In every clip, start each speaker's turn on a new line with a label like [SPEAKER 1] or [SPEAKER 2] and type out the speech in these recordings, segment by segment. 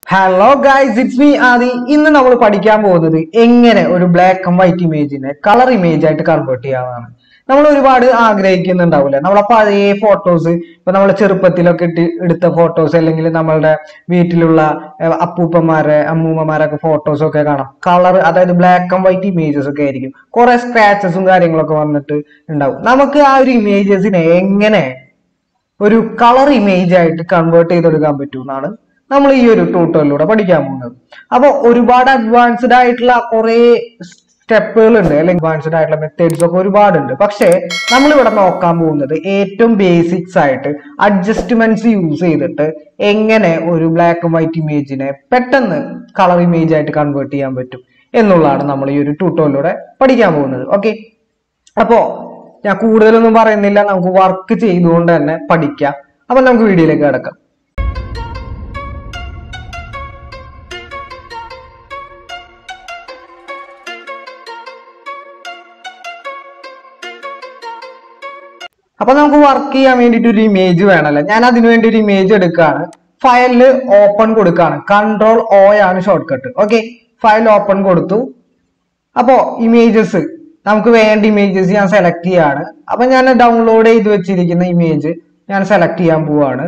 [SPEAKER 1] hello guys it's me Adi ഇന്ന് നമ്മൾ പഠിക്കാൻ പോകുന്നത് എങ്ങനെ ഒരു ബ്ലാക്ക് ആൻഡ് വൈറ്റ് ഇമേജിനെ കളർ ഇമേജ് ആയിട്ട് കൺവേർട്ട് ചെയ്യാവുന്നതാണ് നമ്മൾ ഒരുപാട് ആഗ്രഹിക്കുന്നുണ്ടാവില്ല നമ്മളെ പഴയ ഫോട്ടോസ് ഇപ്പൊ നമ്മളെ ചെറുപ്പത്തിലൊക്കെ ഇട്ട് എടുത്ത ഫോട്ടോസ് അല്ലെങ്കിൽ നമ്മളുടെ വീട്ടിലുള്ള ഏഹ്, അപ്പൂപ്പന്മാരെ അമ്മൂമ്മമാരൊക്കെ ഫോട്ടോസ് ഒക്കെ കാണാം കളർ അതായത് ബ്ലാക്ക് ആൻഡ് വൈറ്റ് ഇമേജസ് ഒക്കെ ആയിരിക്കും കുറെ സ്ക്രാച്ചസും കാര്യങ്ങളൊക്കെ വന്നിട്ട് ഉണ്ടാവും നമുക്ക് ആ ഒരു ഇമേജസിനെ എങ്ങനെ ഒരു കളർ ഇമേജ് ആയിട്ട് കൺവേർട്ട് ചെയ്തെടുക്കാൻ പറ്റും എന്നാണ് നമ്മൾ ഈ ഒരു ട്യൂട്ടോറിലൂടെ പഠിക്കാൻ പോകുന്നത് അപ്പോൾ ഒരുപാട് അഡ്വാൻസ്ഡ് ആയിട്ടുള്ള കുറെ സ്റ്റെപ്പുകൾ ഉണ്ട് അല്ലെങ്കിൽ അഡ്വാൻസ്ഡ് ആയിട്ടുള്ള മെത്തേഡ്സ് ഒക്കെ ഒരുപാടുണ്ട് പക്ഷേ നമ്മൾ ഇവിടെ നോക്കാൻ പോകുന്നത് ഏറ്റവും ബേസിക്സ് ആയിട്ട് അഡ്ജസ്റ്റ്മെന്റ്സ് യൂസ് ചെയ്തിട്ട് എങ്ങനെ ഒരു ബ്ലാക്ക് ആൻഡ് വൈറ്റ് ഇമേജിനെ പെട്ടെന്ന് കളർ ഇമേജ് ആയിട്ട് കൺവേർട്ട് ചെയ്യാൻ പറ്റും എന്നുള്ളതാണ് നമ്മൾ ഈ ഒരു ട്യൂട്ടോറിലൂടെ പഠിക്കാൻ പോകുന്നത് ഓക്കെ അപ്പോ ഞാൻ കൂടുതലൊന്നും പറയുന്നില്ല നമുക്ക് വർക്ക് ചെയ്തുകൊണ്ട് തന്നെ പഠിക്കാം അപ്പൊ നമുക്ക് വീഡിയോയിലേക്ക് കിടക്കാം അപ്പൊ നമുക്ക് വർക്ക് ചെയ്യാൻ വേണ്ടിയിട്ട് ഒരു ഇമേജ് വേണമല്ലോ ഞാൻ അതിനു വേണ്ടി ഒരു ഇമേജ് എടുക്കുകയാണ് ഫയലില് ഓപ്പൺ കൊടുക്കുകയാണ് കൺട്രോൾ ഓ ആണ് short cut okay file open കൊടുത്തു അപ്പോ ഇമേജസ് നമുക്ക് വേണ്ട ഇമേജസ് ഞാൻ സെലക്ട് ചെയ്യാണ് അപ്പൊ ഞാൻ ഡൗൺലോഡ് ചെയ്ത് വെച്ചിരിക്കുന്ന ഇമേജ് ഞാൻ സെലക്ട് ചെയ്യാൻ പോവാണ്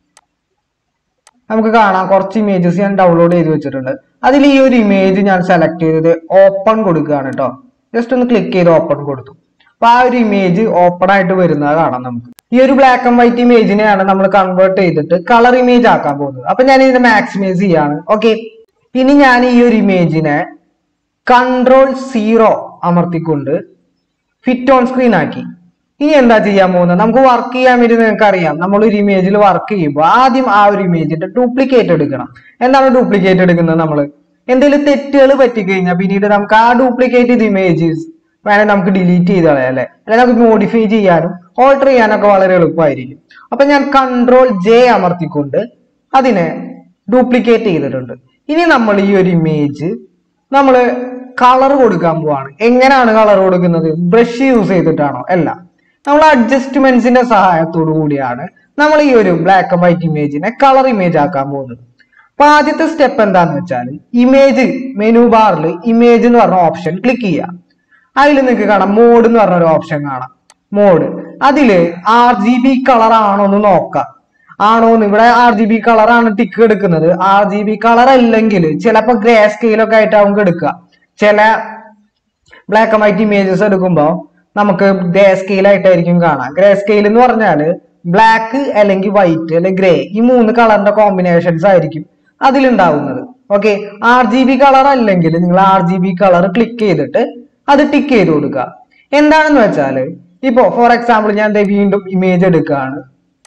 [SPEAKER 1] നമുക്ക് കാണാം കുറച്ച് ഇമേജസ് ഞാൻ ഡൗൺലോഡ് ചെയ്ത് വെച്ചിട്ടുണ്ട് അതിൽ ഈ ഒരു ഇമേജ് ഞാൻ സെലക്ട് ചെയ്തത് ഓപ്പൺ കൊടുക്കുകയാണ് കേട്ടോ ജസ്റ്റ് ഒന്ന് ക്ലിക്ക് ചെയ്ത് ഓപ്പൺ കൊടുത്തു അപ്പൊ ആ ഒരു ഇമേജ് ഓപ്പൺ ആയിട്ട് വരുന്നത് കാണാം നമുക്ക് ഈ ഒരു ബ്ലാക്ക് ആൻഡ് വൈറ്റ് ഇമേജിനെയാണ് നമ്മൾ കൺവേർട്ട് ചെയ്തിട്ട് കളർ ഇമേജ് ആക്കാൻ പോകുന്നത് അപ്പൊ ഞാൻ ഇതിനെ മാക്സിമൈസ് ചെയ്യാണ് ഓക്കെ ഇനി ഞാൻ ഈ ഒരു ഇമേജിനെ കൺട്രോൾ സീറോ അമർത്തിക്കൊണ്ട് ഫിറ്റ് ഓൺ സ്ക്രീൻ ആക്കി ഇനി എന്താ ചെയ്യാൻ പോകുന്നത് നമുക്ക് വർക്ക് ചെയ്യാൻ വേണ്ടി നിങ്ങൾക്ക് അറിയാം നമ്മൾ ഒരു ഇമേജിൽ വർക്ക് ചെയ്യുമ്പോൾ ആദ്യം ആ ഒരു ഇമേജിന്റെ ഡ്യൂപ്ലിക്കേറ്റ് എടുക്കണം എന്താണ് ഡ്യൂപ്ലിക്കേറ്റ് എടുക്കുന്നത് നമ്മൾ എന്തെങ്കിലും തെറ്റുകൾ പറ്റിക്കഴിഞ്ഞാൽ പിന്നീട് നമുക്ക് ആ ഡ്യൂപ്ലിക്കേറ്റ് ചെയ്ത ഇമേജസ് വേണേൽ നമുക്ക് ഡിലീറ്റ് ചെയ്ത് കളയാം അല്ലെ അല്ലെങ്കിൽ നമുക്ക് മോഡിഫൈ ചെയ്യാനും ഓൾട്ടർ ചെയ്യാനൊക്കെ വളരെ എളുപ്പമായിരിക്കും അപ്പൊ ഞാൻ കൺട്രോൾ ജെ അമർത്തിക്കൊണ്ട് അതിനെ ഡ്യൂപ്ലിക്കേറ്റ് ചെയ്തിട്ടുണ്ട് ഇനി നമ്മൾ ഈ ഒരു ഇമേജ് നമ്മൾ കളർ കൊടുക്കാൻ പോവാണ് എങ്ങനെയാണ് കളർ കൊടുക്കുന്നത് ബ്രഷ് യൂസ് ചെയ്തിട്ടാണോ അല്ല നമ്മൾ അഡ്ജസ്റ്റ്മെന്റ്സിന്റെ സഹായത്തോടു കൂടിയാണ് നമ്മൾ ഈ ഒരു ബ്ലാക്ക് ആൻഡ് വൈറ്റ് ഇമേജിനെ കളർ ഇമേജ് ആക്കാൻ പോകുന്നത് അപ്പൊ ആദ്യത്തെ സ്റ്റെപ്പ് എന്താന്ന് വെച്ചാൽ ഇമേജ് മെനു ബാറിൽ ഇമേജ് എന്ന് പറഞ്ഞ ഓപ്ഷൻ ക്ലിക്ക് ചെയ്യുക അതിൽ നിങ്ങൾക്ക് കാണാം മോഡ് എന്ന് പറഞ്ഞ ഒരു ഓപ്ഷൻ കാണാം മോഡ് അതില് ആർ ജി ബി കളർ ആണോ എന്ന് നോക്കാം ആണോ എന്ന് ഇവിടെ ആർ ജി ബി കളറാണ് ടിക്ക് എടുക്കുന്നത് ആർ ജി ബി കളർ അല്ലെങ്കിൽ ചിലപ്പോ ഗ്രേ സ്കെയിലൊക്കെ ആയിട്ടാവും എടുക്കുക ചില ബ്ലാക്ക് ആൻഡ് വൈറ്റ് ഇമേജസ് എടുക്കുമ്പോൾ നമുക്ക് ഗ്രേ സ്കെയിൽ ആയിട്ടായിരിക്കും കാണാം ഗ്രേ സ്കെയിൽ എന്ന് പറഞ്ഞാല് ബ്ലാക്ക് അല്ലെങ്കിൽ വൈറ്റ് അല്ലെങ്കിൽ ഗ്രേ ഈ മൂന്ന് കളറിന്റെ കോമ്പിനേഷൻസ് ആയിരിക്കും അതിലുണ്ടാവുന്നത് okay R G B colour അല്ലെങ്കിൽ നിങ്ങൾ R G B colour click ചെയ്തിട്ട് അത് ടിക്ക് ചെയ്ത് കൊടുക്കുക എന്താണെന്ന് വെച്ചാല് ഇപ്പോ ഫോർ എക്സാമ്പിൾ ഞാൻ ദേ വീണ്ടും ഇമേജ് എടുക്കുകയാണ്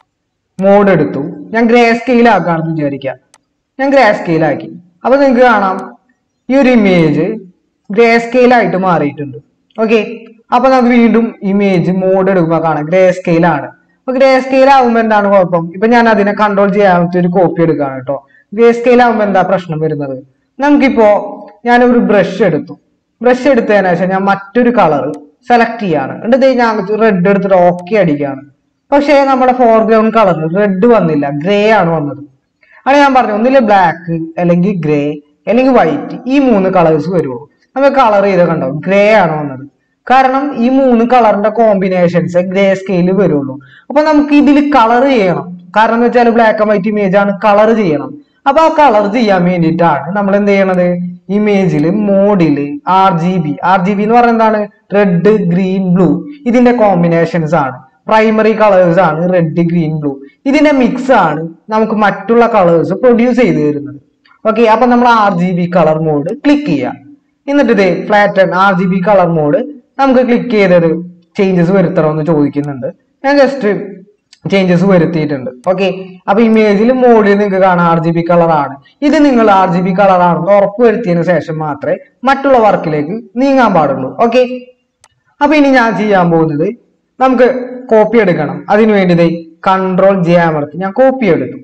[SPEAKER 1] മോഡ് എടുത്തു ഞാൻ ഗ്രേ സ്കെയിൽ ആക്കാണെന്ന് വിചാരിക്കാം ഞാൻ ഗ്രേ സ്കെയിൽ ആക്കി അപ്പൊ നിങ്ങൾക്ക് കാണാം ഈ ഒരു ഇമേജ് ഗ്രേ സ്കെയിൽ ആയിട്ട് മാറിയിട്ടുണ്ട് ഓക്കെ അപ്പൊ നമുക്ക് വീണ്ടും ഇമേജ് മോഡ് എടുക്കുമ്പോൾ കാണാം ഗ്രേ സ്കെയിൽ ആണ് അപ്പൊ ഗ്രേ സ്കെയിൽ ആകുമ്പോൾ എന്താണ് കുഴപ്പം ഇപ്പൊ ഞാൻ അതിനെ കൺട്രോൾ ചെയ്യാൻ ഒരു കോപ്പി എടുക്കുകയാണ് കേട്ടോ ഗ്രേ സ്കെയിൽ ആകുമ്പോൾ എന്താ പ്രശ്നം വരുന്നത് നമുക്കിപ്പോ ഞാനൊരു ബ്രഷ് എടുത്തു ബ്രഷ് എടുത്തതിന് ശേഷം ഞാൻ മറ്റൊരു കളർ സെലക്ട് ചെയ്യാണ് എന്നിട്ട് ദേ ഞാൻ റെഡ് എടുത്തിട്ട് ഓക്കെ അടിക്കുകയാണ് പക്ഷേ നമ്മുടെ ഫോർഗ്രൗണ്ട് കളർ റെഡ് വന്നില്ല ഗ്രേ ആണ് വന്നത് ആണ് ഞാൻ പറഞ്ഞു ഒന്നില് ബ്ലാക്ക് അല്ലെങ്കിൽ ഗ്രേ അല്ലെങ്കിൽ വൈറ്റ് ഈ മൂന്ന് കളേഴ്സ് വരുള്ളൂ നമുക്ക് കളർ ചെയ്ത് കണ്ടോ ഗ്രേ ആണ് വന്നത് കാരണം ഈ മൂന്ന് കളറിന്റെ കോമ്പിനേഷൻസ് ഗ്രേ സ്കെയില് വരുള്ളൂ അപ്പൊ നമുക്ക് ഇതിൽ കളർ ചെയ്യണം കാരണം എന്ന് വെച്ചാൽ ബ്ലാക്ക് ആൻഡ് വൈറ്റ് ഇമേജ് ആണ് കളർ ചെയ്യണം അപ്പൊ ആ കളർ ചെയ്യാൻ വേണ്ടിയിട്ടാണ് നമ്മൾ എന്ത് ചെയ്യണത് ഇമേജില് മോഡില് R G B R G B എന്ന് പറയുന്നത് എന്താണ് റെഡ് ഗ്രീൻ ബ്ലൂ ഇതിന്റെ കോമ്പിനേഷൻസ് ആണ് പ്രൈമറി കളേഴ്സ് ആണ് റെഡ് ഗ്രീൻ ബ്ലൂ ഇതിന്റെ മിക്സ് ആണ് നമുക്ക് മറ്റുള്ള കളേഴ്സ് പ്രൊഡ്യൂസ് ചെയ്ത് തരുന്നത് ഓക്കെ അപ്പൊ നമ്മൾ R G B colour mode click ചെയ്യാം എന്നിട്ട് ഇതേ flatten R G B colour mode നമുക്ക് ക്ലിക്ക് ചെയ്തത് ചേഞ്ചസ് വരുത്തണമെന്ന് ചോദിക്കുന്നുണ്ട് ഞാൻ ജസ്റ്റ് ചേഞ്ചസ് വരുത്തിയിട്ടുണ്ട് ഓക്കെ അപ്പൊ ഇമേജിൽ മോഡിൽ നിങ്ങൾക്ക് കാണാം ആർ ജി ബി കളർ ആണ് ഇത് നിങ്ങൾ ആർ ജി ബി കളർ ആണെന്ന് ഉറപ്പ് വരുത്തിയതിനു ശേഷം മാത്രമേ മറ്റുള്ള വർക്കിലേക്ക് നീങ്ങാൻ പാടുള്ളൂ ഓക്കെ അപ്പൊ ഇനി ഞാൻ ചെയ്യാൻ പോകുന്നത് നമുക്ക് കോപ്പി എടുക്കണം അതിനു വേണ്ടി കൺട്രോൾ ജെ അമർത്തി ഞാൻ കോപ്പി എടുത്തു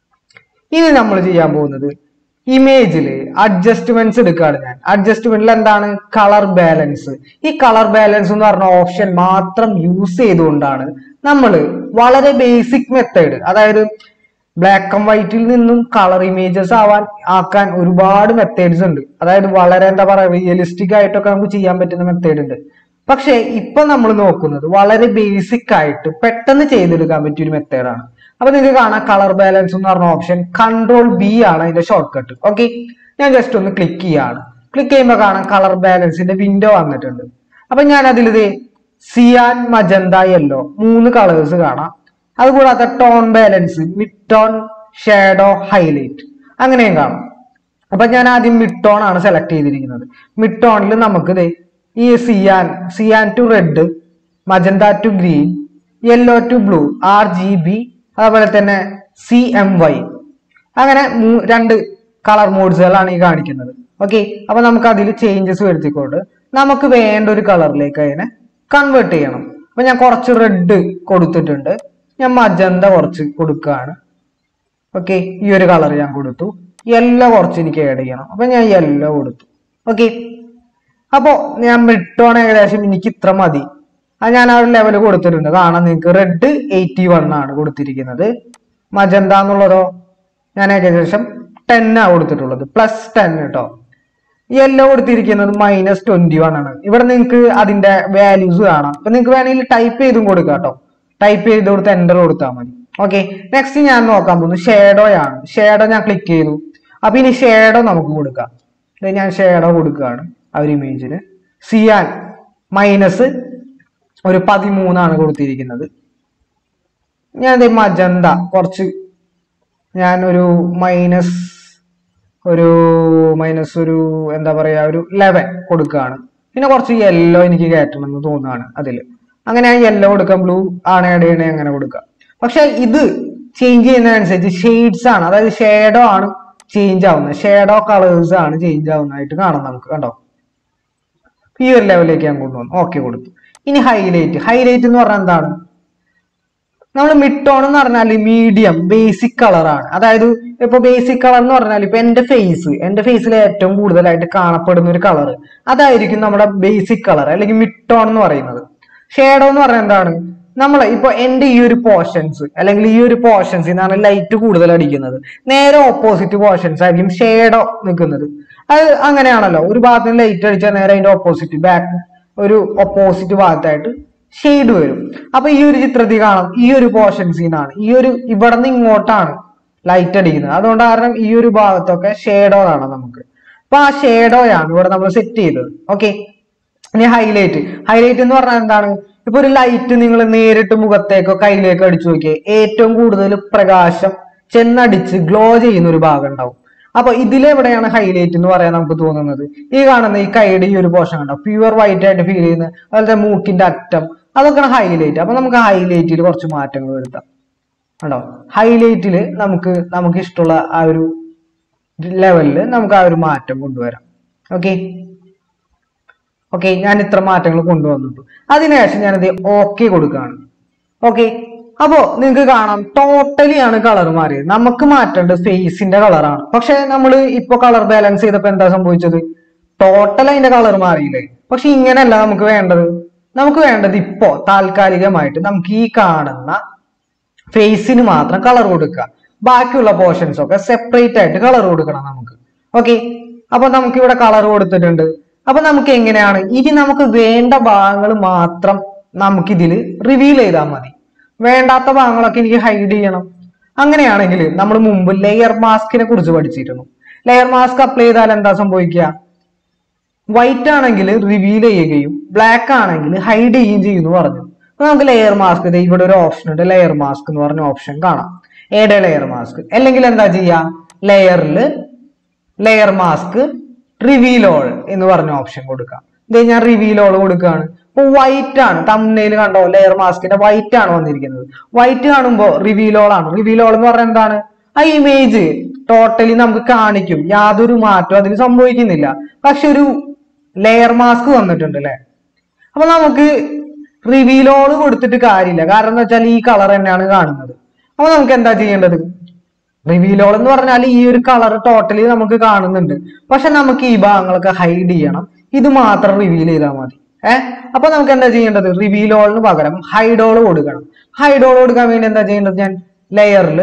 [SPEAKER 1] ഇനി നമ്മൾ ചെയ്യാൻ പോകുന്നത് ഇമേജിൽ അഡ്ജസ്റ്റ്മെന്റ്സ് എടുക്കുകയാണ് ഞാൻ അഡ്ജസ്റ്റ്മെന്റിൽ എന്താണ് കളർ ബാലൻസ് ഈ കളർ ബാലൻസ് എന്ന് പറഞ്ഞ ഓപ്ഷൻ മാത്രം യൂസ് ചെയ്തുകൊണ്ടാണ് നമ്മൾ വളരെ ബേസിക് മെത്തേഡ് അതായത് ബ്ലാക്ക് ആൻഡ് വൈറ്റിൽ നിന്നും കളർ ഇമേജസ് ആവാൻ ആക്കാൻ ഒരുപാട് മെത്തേഡ്സ് ഉണ്ട് അതായത് വളരെ എന്താ പറയുക റിയലിസ്റ്റിക് ആയിട്ടൊക്കെ നമുക്ക് ചെയ്യാൻ പറ്റുന്ന മെത്തേഡ് ഉണ്ട് പക്ഷെ ഇപ്പൊ നമ്മൾ നോക്കുന്നത് വളരെ ബേസിക് ആയിട്ട് പെട്ടെന്ന് ചെയ്തെടുക്കാൻ പറ്റിയ ഒരു മെത്തേഡാണ് അപ്പൊ നിങ്ങൾക്ക് കാണാം കളർ ബാലൻസ് എന്ന് പറഞ്ഞ ഓപ്ഷൻ കൺട്രോൾ ബി ആണ് അതിന്റെ ഷോർട്ട് കട്ട് ഓക്കെ ഞാൻ ജസ്റ്റ് ഒന്ന് ക്ലിക്ക് ചെയ്യാണ് ക്ലിക്ക് ചെയ്യുമ്പോൾ കാണാം കളർ ബാലൻസിന്റെ വിൻഡോ വന്നിട്ടുണ്ട് അപ്പൊ ഞാൻ അതിൽ ഇത് സിയാൻ മജന്ത യെല്ലോ മൂന്ന് കളേഴ്സ് കാണാം അതുകൂടാതെ tone balance mid tone shadow highlight അങ്ങനെയും കാണാം അപ്പൊ ഞാൻ ആദ്യം മിഡ് ടോൺ ആണ് സെലക്ട് ചെയ്തിരിക്കുന്നത് മിഡ് ടോണിൽ നമുക്ക് ദേ ഈ cyan cyan to red magenta to green yellow to blue R G B അതുപോലെ തന്നെ സി എം വൈ അങ്ങനെ മൂ- രണ്ട് കളർ മോഡ്സുകളാണ് ഈ കാണിക്കുന്നത് ഓക്കെ അപ്പൊ നമുക്ക് അതിൽ ചേഞ്ചസ് വരുത്തിക്കൊണ്ട് നമുക്ക് വേണ്ട ഒരു കളറിലേക്ക് അതിനെ കൺവേർട്ട് ചെയ്യണം അപ്പൊ ഞാൻ കുറച്ച് റെഡ് കൊടുത്തിട്ടുണ്ട് ഞാൻ മജന്ത കുറച്ച് കൊടുക്കുകയാണ് ഓക്കെ ഈ ഒരു കളർ ഞാൻ കൊടുത്തു യെല്ലോ കുറച്ച് എനിക്ക് ആഡ് ചെയ്യണം അപ്പൊ ഞാൻ യെല്ലോ കൊടുത്തു ഓക്കെ അപ്പോ ഞാൻ മിട്ടോൺ ഏകദേശം എനിക്ക് ഇത്ര മതി അത് ഞാൻ ആ ഒരു ലെവൽ കൊടുത്തിട്ടുണ്ട് കാണാൻ നിങ്ങൾക്ക് റെഡ് എയ്റ്റി വൺ ആണ് കൊടുത്തിരിക്കുന്നത് മജന്ത എന്നുള്ളതോ ഞാൻ ഏകദേശം ടെൻ ആ കൊടുത്തിട്ടുള്ളത് പ്ലസ് ടെൻ കേട്ടോ യെല്ലോ കൊടുത്തിരിക്കുന്നത് മൈനസ് ട്വന്റി വൺ ആണ് ഇവിടെ നിങ്ങൾക്ക് അതിന്റെ വാല്യൂസ് കാണാം അപ്പൊ നിങ്ങൾക്ക് വേണമെങ്കിൽ ടൈപ്പ് ചെയ്തും കൊടുക്കാം കേട്ടോ ടൈപ്പ് ചെയ്ത് കൊടുത്ത് എൻ്റർ കൊടുത്താൽ മതി ഓക്കെ നെക്സ്റ്റ് ഞാൻ നോക്കാൻ പോകുന്നു ഷേഡോ ആണ് ഷേഡോ ഞാൻ ക്ലിക്ക് ചെയ്തു അപ്പൊ ഇനി ഷേഡോ നമുക്ക് കൊടുക്കാം ഇത് ഞാൻ ഷേഡോ കൊടുക്കുകയാണ് ആ ഒരു ഇമേജിന് സിയാൻ മൈനസ് ഒരു പതിമൂന്നാണ് കൊടുത്തിരിക്കുന്നത് ഞാൻ മജന്ത കുറച്ച് ഞാൻ ഒരു മൈനസ് ഒരു മൈനസ് ഒരു എന്താ പറയാ ഒരു ലെവൻ കൊടുക്കുകയാണ് പിന്നെ കുറച്ച് യെല്ലോ എനിക്ക് കയറ്റണം എന്ന് തോന്നുകയാണ് അതിൽ അങ്ങനെ ഞാൻ യെല്ലോ കൊടുക്കാം ബ്ലൂ ആണ് ആഡ് ചെയ്യണേ അങ്ങനെ കൊടുക്കാം പക്ഷെ ഇത് ചേഞ്ച് ചെയ്യുന്നതനുസരിച്ച് ഷെയ്ഡ്സ് ആണ് അതായത് ഷേഡോ ആണ് ചേഞ്ച് ആവുന്നത് ഷേഡോ കളേഴ്സ് ആണ് ചേഞ്ച് ആവുന്നതായിട്ട് കാണാം നമുക്ക് കണ്ടോ ഈ ഒരു ലെവലിലേക്ക് ഞാൻ കൊണ്ടുവന്നു ഓക്കെ കൊടുത്തു ഇനി ഹൈലൈറ്റ് ഹൈലൈറ്റ് എന്ന് പറഞ്ഞാൽ എന്താണ് നമ്മൾ മിഡ് ടോൺ എന്ന് പറഞ്ഞാൽ മീഡിയം ബേസിക് കളറാണ് അതായത് ഇപ്പൊ ബേസിക് കളർ എന്ന് പറഞ്ഞാൽ ഇപ്പൊ എന്റെ ഫേസ് എന്റെ ഫേസിൽ ഏറ്റവും കൂടുതലായിട്ട് കാണപ്പെടുന്ന ഒരു കളർ അതായിരിക്കും നമ്മുടെ ബേസിക് കളർ അല്ലെങ്കിൽ മിഡ് ടോൺ എന്ന് പറയുന്നത് ഷേഡോ എന്ന് പറഞ്ഞാൽ എന്താണ് നമ്മൾ ഇപ്പൊ എന്റെ ഈ ഒരു പോർഷൻസ് അല്ലെങ്കിൽ ഈ ഒരു പോർഷൻസ് എന്നാണ് ലൈറ്റ് കൂടുതൽ അടിക്കുന്നത് നേരെ ഓപ്പോസിറ്റ് പോർഷൻസ് ആയിരിക്കും ഷേഡോ നിൽക്കുന്നത് അത് അങ്ങനെയാണല്ലോ ഒരു ഭാഗത്ത് ലൈറ്റ് അടിച്ചാൽ നേരെ അതിന്റെ ഓപ്പോസിറ്റ് ബാക്ക് ഒരു ഓപ്പോസിറ്റ് ഭാഗത്തായിട്ട് ഷെയ്ഡ് വരും അപ്പൊ ഈ ഒരു ചിത്രത്തിൽ കാണാം ഈ ഒരു പോർഷൻ സീനാണ് ഈ ഒരു ഇവിടെ നിന്ന് ഇങ്ങോട്ടാണ് ലൈറ്റ് അടിക്കുന്നത് അതുകൊണ്ട് കാരണം ഈ ഒരു ഭാഗത്തൊക്കെ ഷേഡോ കാണാം നമുക്ക് അപ്പൊ ആ ഷേഡോയാണ് ഇവിടെ നമ്മൾ സെറ്റ് ചെയ്തത് ഓക്കെ ഇനി ഹൈലൈറ്റ് ഹൈലൈറ്റ് എന്ന് പറഞ്ഞാൽ എന്താണ് ഇപ്പൊ ഒരു ലൈറ്റ് നിങ്ങൾ നേരിട്ട് മുഖത്തേക്കോ കയ്യിലേക്കോ അടിച്ചു നോക്കിയേ ഏറ്റവും കൂടുതൽ പ്രകാശം ചെന്നടിച്ച് ഗ്ലോ ചെയ്യുന്ന ഒരു ഭാഗം ഉണ്ടാവും അപ്പൊ ഇതിലെവിടെയാണ് ഹൈലൈറ്റ് എന്ന് പറയാൻ നമുക്ക് തോന്നുന്നത് ഈ കാണുന്ന ഈ കൈയുടെ ഈ ഒരു പോർഷൻ കണ്ടോ പ്യുവർ വൈറ്റ് ആയിട്ട് ഫീൽ ചെയ്യുന്ന അതുപോലെ മൂക്കിന്റെ അറ്റം അതൊക്കെയാണ് ഹൈലൈറ്റ് അപ്പൊ നമുക്ക് ഹൈലൈറ്റിൽ കുറച്ച് മാറ്റങ്ങൾ വരുത്താം കണ്ടോ ഹൈലൈറ്റിൽ നമുക്ക് നമുക്ക് ഇഷ്ടമുള്ള ആ ഒരു ലെവലിൽ നമുക്ക് ആ ഒരു മാറ്റം കൊണ്ടുവരാം ഓക്കെ ഓക്കെ ഞാൻ ഇത്ര മാറ്റങ്ങൾ കൊണ്ടുവന്നിട്ടു അതിനുശേഷം ഞാനത് ഓക്കെ കൊടുക്കുകയാണ് ഓക്കെ അപ്പോ നിങ്ങൾക്ക് കാണാം ടോട്ടലി ആണ് കളർ മാറിയത് നമുക്ക് മാറ്റേണ്ടത് ഫേസിന്റെ കളറാണ് പക്ഷെ നമ്മൾ ഇപ്പൊ കളർ ബാലൻസ് ചെയ്തപ്പോ എന്താ സംഭവിച്ചത് ടോട്ടൽ അതിന്റെ കളർ മാറിയില്ലേ പക്ഷെ ഇങ്ങനെയല്ല നമുക്ക് വേണ്ടത് നമുക്ക് വേണ്ടത് ഇപ്പോ താൽക്കാലികമായിട്ട് നമുക്ക് ഈ കാണുന്ന ഫേസിന് മാത്രം കളർ കൊടുക്കുക ബാക്കിയുള്ള പോർഷൻസ് ഒക്കെ സെപ്പറേറ്റ് ആയിട്ട് കളർ കൊടുക്കണം നമുക്ക് ഓക്കെ അപ്പൊ നമുക്ക് ഇവിടെ കളർ കൊടുത്തിട്ടുണ്ട് അപ്പൊ നമുക്ക് എങ്ങനെയാണ് ഇനി നമുക്ക് വേണ്ട ഭാഗങ്ങൾ മാത്രം നമുക്കിതിൽ റിവീൽ ചെയ്താൽ മതി വേണ്ടാത്ത ഭാഗങ്ങളൊക്കെ എനിക്ക് ഹൈഡ് ചെയ്യണം അങ്ങനെയാണെങ്കിൽ നമ്മൾ മുമ്പ് ലെയർ മാസ്കിനെ കുറിച്ച് പഠിച്ചിരുന്നു ലെയർ മാസ്ക് അപ്ലൈ ചെയ്താൽ എന്താ സംഭവിക്കുക വൈറ്റ് ആണെങ്കിൽ റിവീൽ ചെയ്യുകയും ബ്ലാക്ക് ആണെങ്കിൽ ഹൈഡ് ചെയ്യുകയും ചെയ്യുന്നു പറഞ്ഞു അപ്പൊ നമുക്ക് ലെയർ മാസ്ക് ഇവിടെ ഒരു ഓപ്ഷൻ ഉണ്ട് ലെയർ മാസ്ക് എന്ന് പറഞ്ഞ ഓപ്ഷൻ കാണാം ഏടെ ലെയർ മാസ്ക് അല്ലെങ്കിൽ എന്താ ചെയ്യാ ലെയറിൽ ലെയർ മാസ്ക് റിവീൽ ഓൾ എന്ന് പറഞ്ഞ ഓപ്ഷൻ കൊടുക്കാം ഇത് ഞാൻ റിവീൽ ഓൾ കൊടുക്കുകയാണ് ഇപ്പൊ വൈറ്റ് ആണ് തമ്മിൽ കണ്ടോ ലെയർ മാസ്കിന്റെ വൈറ്റ് ആണ് വന്നിരിക്കുന്നത് വൈറ്റ് കാണുമ്പോൾ റിവീൽ ഓൾ ആണ് റിവീൽ ഓൾ എന്ന് പറഞ്ഞാൽ എന്താണ് ആ ഇമേജ് ടോട്ടലി നമുക്ക് കാണിക്കും യാതൊരു മാറ്റവും അതിൽ സംഭവിക്കുന്നില്ല പക്ഷെ ഒരു ലെയർ മാസ്ക് വന്നിട്ടുണ്ട് അല്ലെ അപ്പൊ നമുക്ക് റിവീലോട് കൊടുത്തിട്ട് കാര്യമില്ല കാരണം എന്താ വെച്ചാൽ ഈ കളർ തന്നെയാണ് കാണുന്നത് അപ്പൊ നമുക്ക് എന്താ ചെയ്യേണ്ടത് റിവീലോൾ എന്ന് പറഞ്ഞാൽ ഈ ഒരു കളർ ടോട്ടലി നമുക്ക് കാണുന്നുണ്ട് പക്ഷെ നമുക്ക് ഈ ഭാഗങ്ങളൊക്കെ ഹൈഡ് ചെയ്യണം ഇത് മാത്രം റിവീൽ ചെയ്താൽ മതി ഏഹ് അപ്പൊ നമുക്ക് എന്താ ചെയ്യേണ്ടത് റിവീലോളിന് പകരം ഹൈഡോൾ കൊടുക്കണം ഹൈഡോൾ കൊടുക്കാൻ വേണ്ടി എന്താ ചെയ്യേണ്ടത് ഞാൻ ലെയറിൽ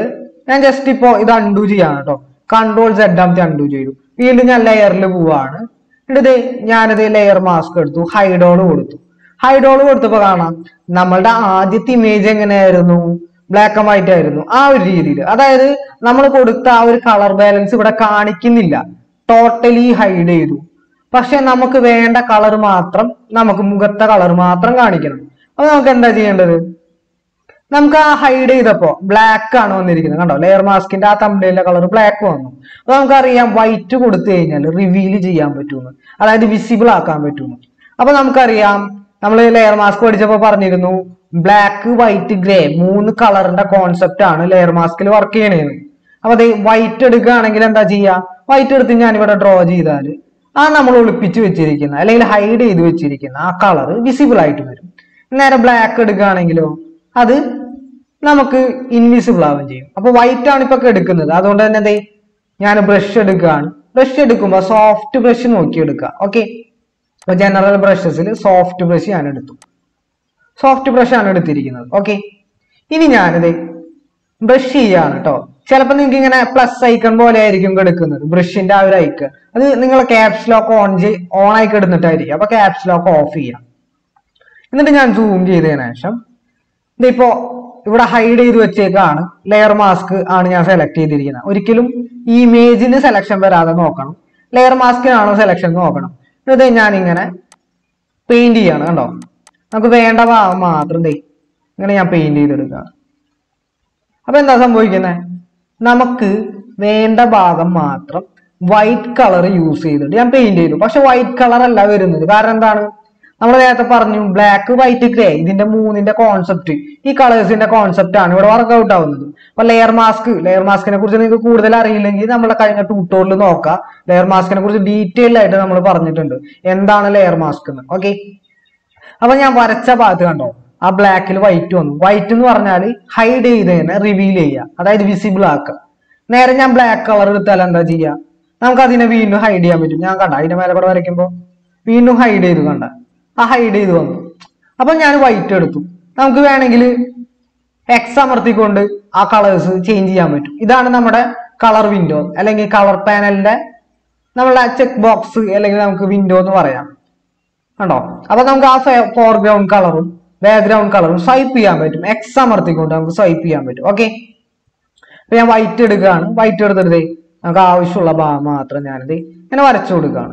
[SPEAKER 1] ഞാൻ ജസ്റ്റ് ഇപ്പോ ഇത് അൺഡു ചെയ്യാണ് കേട്ടോ കൺട്രോൾ സെഡ് ആമത്തെ അൺഡു ചെയ്തു വീണ്ടും ഞാൻ ലെയറിൽ പോവാണ് എന്നിട്ട് ഞാനിത് ലെയർ മാസ്ക് എടുത്തു ഹൈഡോൾ കൊടുത്തു ഹൈഡോൾ കൊടുത്തപ്പോ കാണാം നമ്മളുടെ ആദ്യത്തെ ഇമേജ് എങ്ങനെയായിരുന്നു ബ്ലാക്ക് ആൻഡ് വൈറ്റ് ആയിരുന്നു ആ ഒരു രീതിയിൽ അതായത് നമ്മൾ കൊടുത്ത ആ ഒരു കളർ ബാലൻസ് ഇവിടെ കാണിക്കുന്നില്ല ടോട്ടലി ഹൈഡ് ചെയ്തു പക്ഷെ നമുക്ക് വേണ്ട കളർ മാത്രം നമുക്ക് മുഖത്തെ കളർ മാത്രം കാണിക്കണം അപ്പൊ നമുക്ക് എന്താ ചെയ്യേണ്ടത് നമുക്ക് ആ ഹൈഡ് ചെയ്തപ്പോ ബ്ലാക്ക് ആണ് വന്നിരിക്കുന്നത് കണ്ടോ ലെയർ മാസ്കിന്റെ ആ തമ്മിലെ കളർ ബ്ലാക്ക് വന്നു അപ്പൊ നമുക്കറിയാം വൈറ്റ് കൊടുത്തു കഴിഞ്ഞാൽ റിവീൽ ചെയ്യാൻ പറ്റുമെന്ന് അതായത് വിസിബിൾ ആക്കാൻ പറ്റുമെന്ന് അപ്പൊ നമുക്കറിയാം നമ്മൾ ലെയർ മാസ്ക് പഠിച്ചപ്പോ പറഞ്ഞിരുന്നു ബ്ലാക്ക് വൈറ്റ് ഗ്രേ മൂന്ന് കളറിന്റെ കോൺസെപ്റ്റ് ആണ് ലെയർ മാസ്കിൽ വർക്ക് ചെയ്യണേന്ന് അപ്പൊ അതെ വൈറ്റ് എടുക്കുകയാണെങ്കിൽ എന്താ ചെയ്യാ വൈറ്റ് എടുത്ത് ഞാൻ ഇവിടെ ഡ്രോ ചെയ്താൽ ആ നമ്മൾ ഒളിപ്പിച്ച് വെച്ചിരിക്കുന്ന അല്ലെങ്കിൽ ഹൈഡ് ചെയ്ത് വെച്ചിരിക്കുന്ന ആ കളർ വിസിബിൾ ആയിട്ട് വരും നേരെ ബ്ലാക്ക് എടുക്കുകയാണെങ്കിലോ അത് നമുക്ക് ഇൻവിസിബിൾ ആവുകയും ചെയ്യും അപ്പൊ വൈറ്റ് ആണ് ഇപ്പൊ എടുക്കുന്നത് അതുകൊണ്ട് തന്നെ ദേ ഞാൻ ബ്രഷ് എടുക്കുകയാണ് ബ്രഷ് എടുക്കുമ്പോൾ സോഫ്റ്റ് ബ്രഷ് നോക്കി എടുക്കുക ഓക്കെ അപ്പൊ ജനറൽ ബ്രഷസിൽ സോഫ്റ്റ് ബ്രഷ് ഞാൻ എടുത്തു സോഫ്റ്റ് ബ്രഷ് ആണ് എടുത്തിരിക്കുന്നത് ഓക്കെ ഇനി ഞാനിത് ബ്രഷ് ചെയ്യാണ് കേട്ടോ ചിലപ്പോൾ നിങ്ങൾക്ക് ഇങ്ങനെ പ്ലസ് ഐക്കൺ പോലെ ആയിരിക്കും എടുക്കുന്നത് ബ്രഷിന്റെ ആ ഒരു ഐക്കൺ അത് നിങ്ങൾ ക്യാപ്സ് ലോക്ക് ഓൺ ചെയ് ഓൺ ആയി കിടന്നിട്ടായിരിക്കും അപ്പൊ ക്യാപ്സ് ലോക്ക് ഓഫ് ചെയ്യാം എന്നിട്ട് ഞാൻ സൂം ചെയ്തതിനു ശേഷം ഇതിപ്പോ ഇവിടെ ഹൈഡ് ചെയ്ത് വെച്ചേക്കാണ് ലെയർ മാസ്ക് ആണ് ഞാൻ സെലക്ട് ചെയ്തിരിക്കുന്നത് ഒരിക്കലും ഈ ഇമേജിന് സെലക്ഷൻ വരാതെ നോക്കണം ലെയർ മാസ്കിനാണോ സെലക്ഷൻ നോക്കണം ഇത് ഞാൻ ഇങ്ങനെ പെയിന്റ് ചെയ്യാണ് കണ്ടോ നമുക്ക് വേണ്ട ഭാഗം മാത്രം ദേ ഇങ്ങനെ ഞാൻ പെയിന്റ് ചെയ്തെടുക്കുക അപ്പൊ എന്താ സംഭവിക്കുന്നത് നമുക്ക് വേണ്ട ഭാഗം മാത്രം വൈറ്റ് കളർ യൂസ് ചെയ്തിട്ട് ഞാൻ പെയിന്റ് ചെയ്തു പക്ഷെ വൈറ്റ് കളർ അല്ല വരുന്നത് കാരണം എന്താണ് നമ്മൾ നേരത്തെ പറഞ്ഞു ബ്ലാക്ക് വൈറ്റ് ഗ്രേ ഇതിന്റെ മൂന്നിന്റെ കോൺസെപ്റ്റ് ഈ കളേഴ്സിന്റെ കോൺസെപ്റ്റ് ആണ് ഇവിടെ വർക്ക്ഔട്ട് ആവുന്നത് അപ്പൊ ലെയർ മാസ്ക് ലെയർ മാസ്കിനെ കുറിച്ച് നിങ്ങൾക്ക് കൂടുതൽ അറിയില്ലെങ്കിൽ നമ്മുടെ കഴിഞ്ഞ ട്യൂട്ടോറിയൽ നോക്കാം ലെയർ മാസ്കിനെ കുറിച്ച് ഡീറ്റെയിൽ ആയിട്ട് നമ്മൾ പറഞ്ഞിട്ടുണ്ട് എന്താണ് ലെയർ മാസ്ക് എന്ന് ഓക്കെ അപ്പൊ ഞാൻ വരച്ച ഭാഗത്ത് കണ്ടോ ആ ബ്ലാക്കിൽ വൈറ്റ് വന്നു വൈറ്റ് എന്ന് പറഞ്ഞാൽ ഹൈഡ് ചെയ്തതിനെ റിവീൽ ചെയ്യുക അതായത് വിസിബിൾ ആക്കുക നേരെ ഞാൻ ബ്ലാക്ക് കളർ എടുത്താൽ എന്താ ചെയ്യുക നമുക്ക് അതിനെ വീണ്ടും ഹൈഡ് ചെയ്യാൻ പറ്റും ഞാൻ കണ്ട അതിന്റെ മേലെ കൂടെ വരയ്ക്കുമ്പോൾ വീണ്ടും ഹൈഡ് ചെയ്തു കണ്ട ആ ഹൈഡ് ചെയ്ത് വന്നു അപ്പൊ ഞാൻ വൈറ്റ് എടുത്തു നമുക്ക് വേണമെങ്കിൽ എക്സ് അമർത്തിക്കൊണ്ട് ആ കളേഴ്സ് ചേഞ്ച് ചെയ്യാൻ പറ്റും ഇതാണ് നമ്മുടെ കളർ വിൻഡോ അല്ലെങ്കിൽ കളർ പാനലിന്റെ നമ്മളെ ചെക്ക് ബോക്സ് അല്ലെങ്കിൽ നമുക്ക് വിൻഡോ എന്ന് പറയാം കണ്ടോ അപ്പൊ നമുക്ക് ആ ഫോർഗ്രൗണ്ട് കളറും ബാക്ക്ഗ്രൗണ്ട് കളറും സ്വൈപ്പ് ചെയ്യാൻ പറ്റും എക്സ് അമർത്തിക്കൊണ്ട് നമുക്ക് സ്വൈപ്പ് ചെയ്യാൻ പറ്റും ഓക്കെ അപ്പൊ ഞാൻ വൈറ്റ് എടുക്കുകയാണ് വൈറ്റ് എടുത്തിട്ട് നമുക്ക് ആവശ്യമുള്ള ഭാഗം മാത്രം ഞാനിത് ഇങ്ങനെ വരച്ചു കൊടുക്കുകയാണ്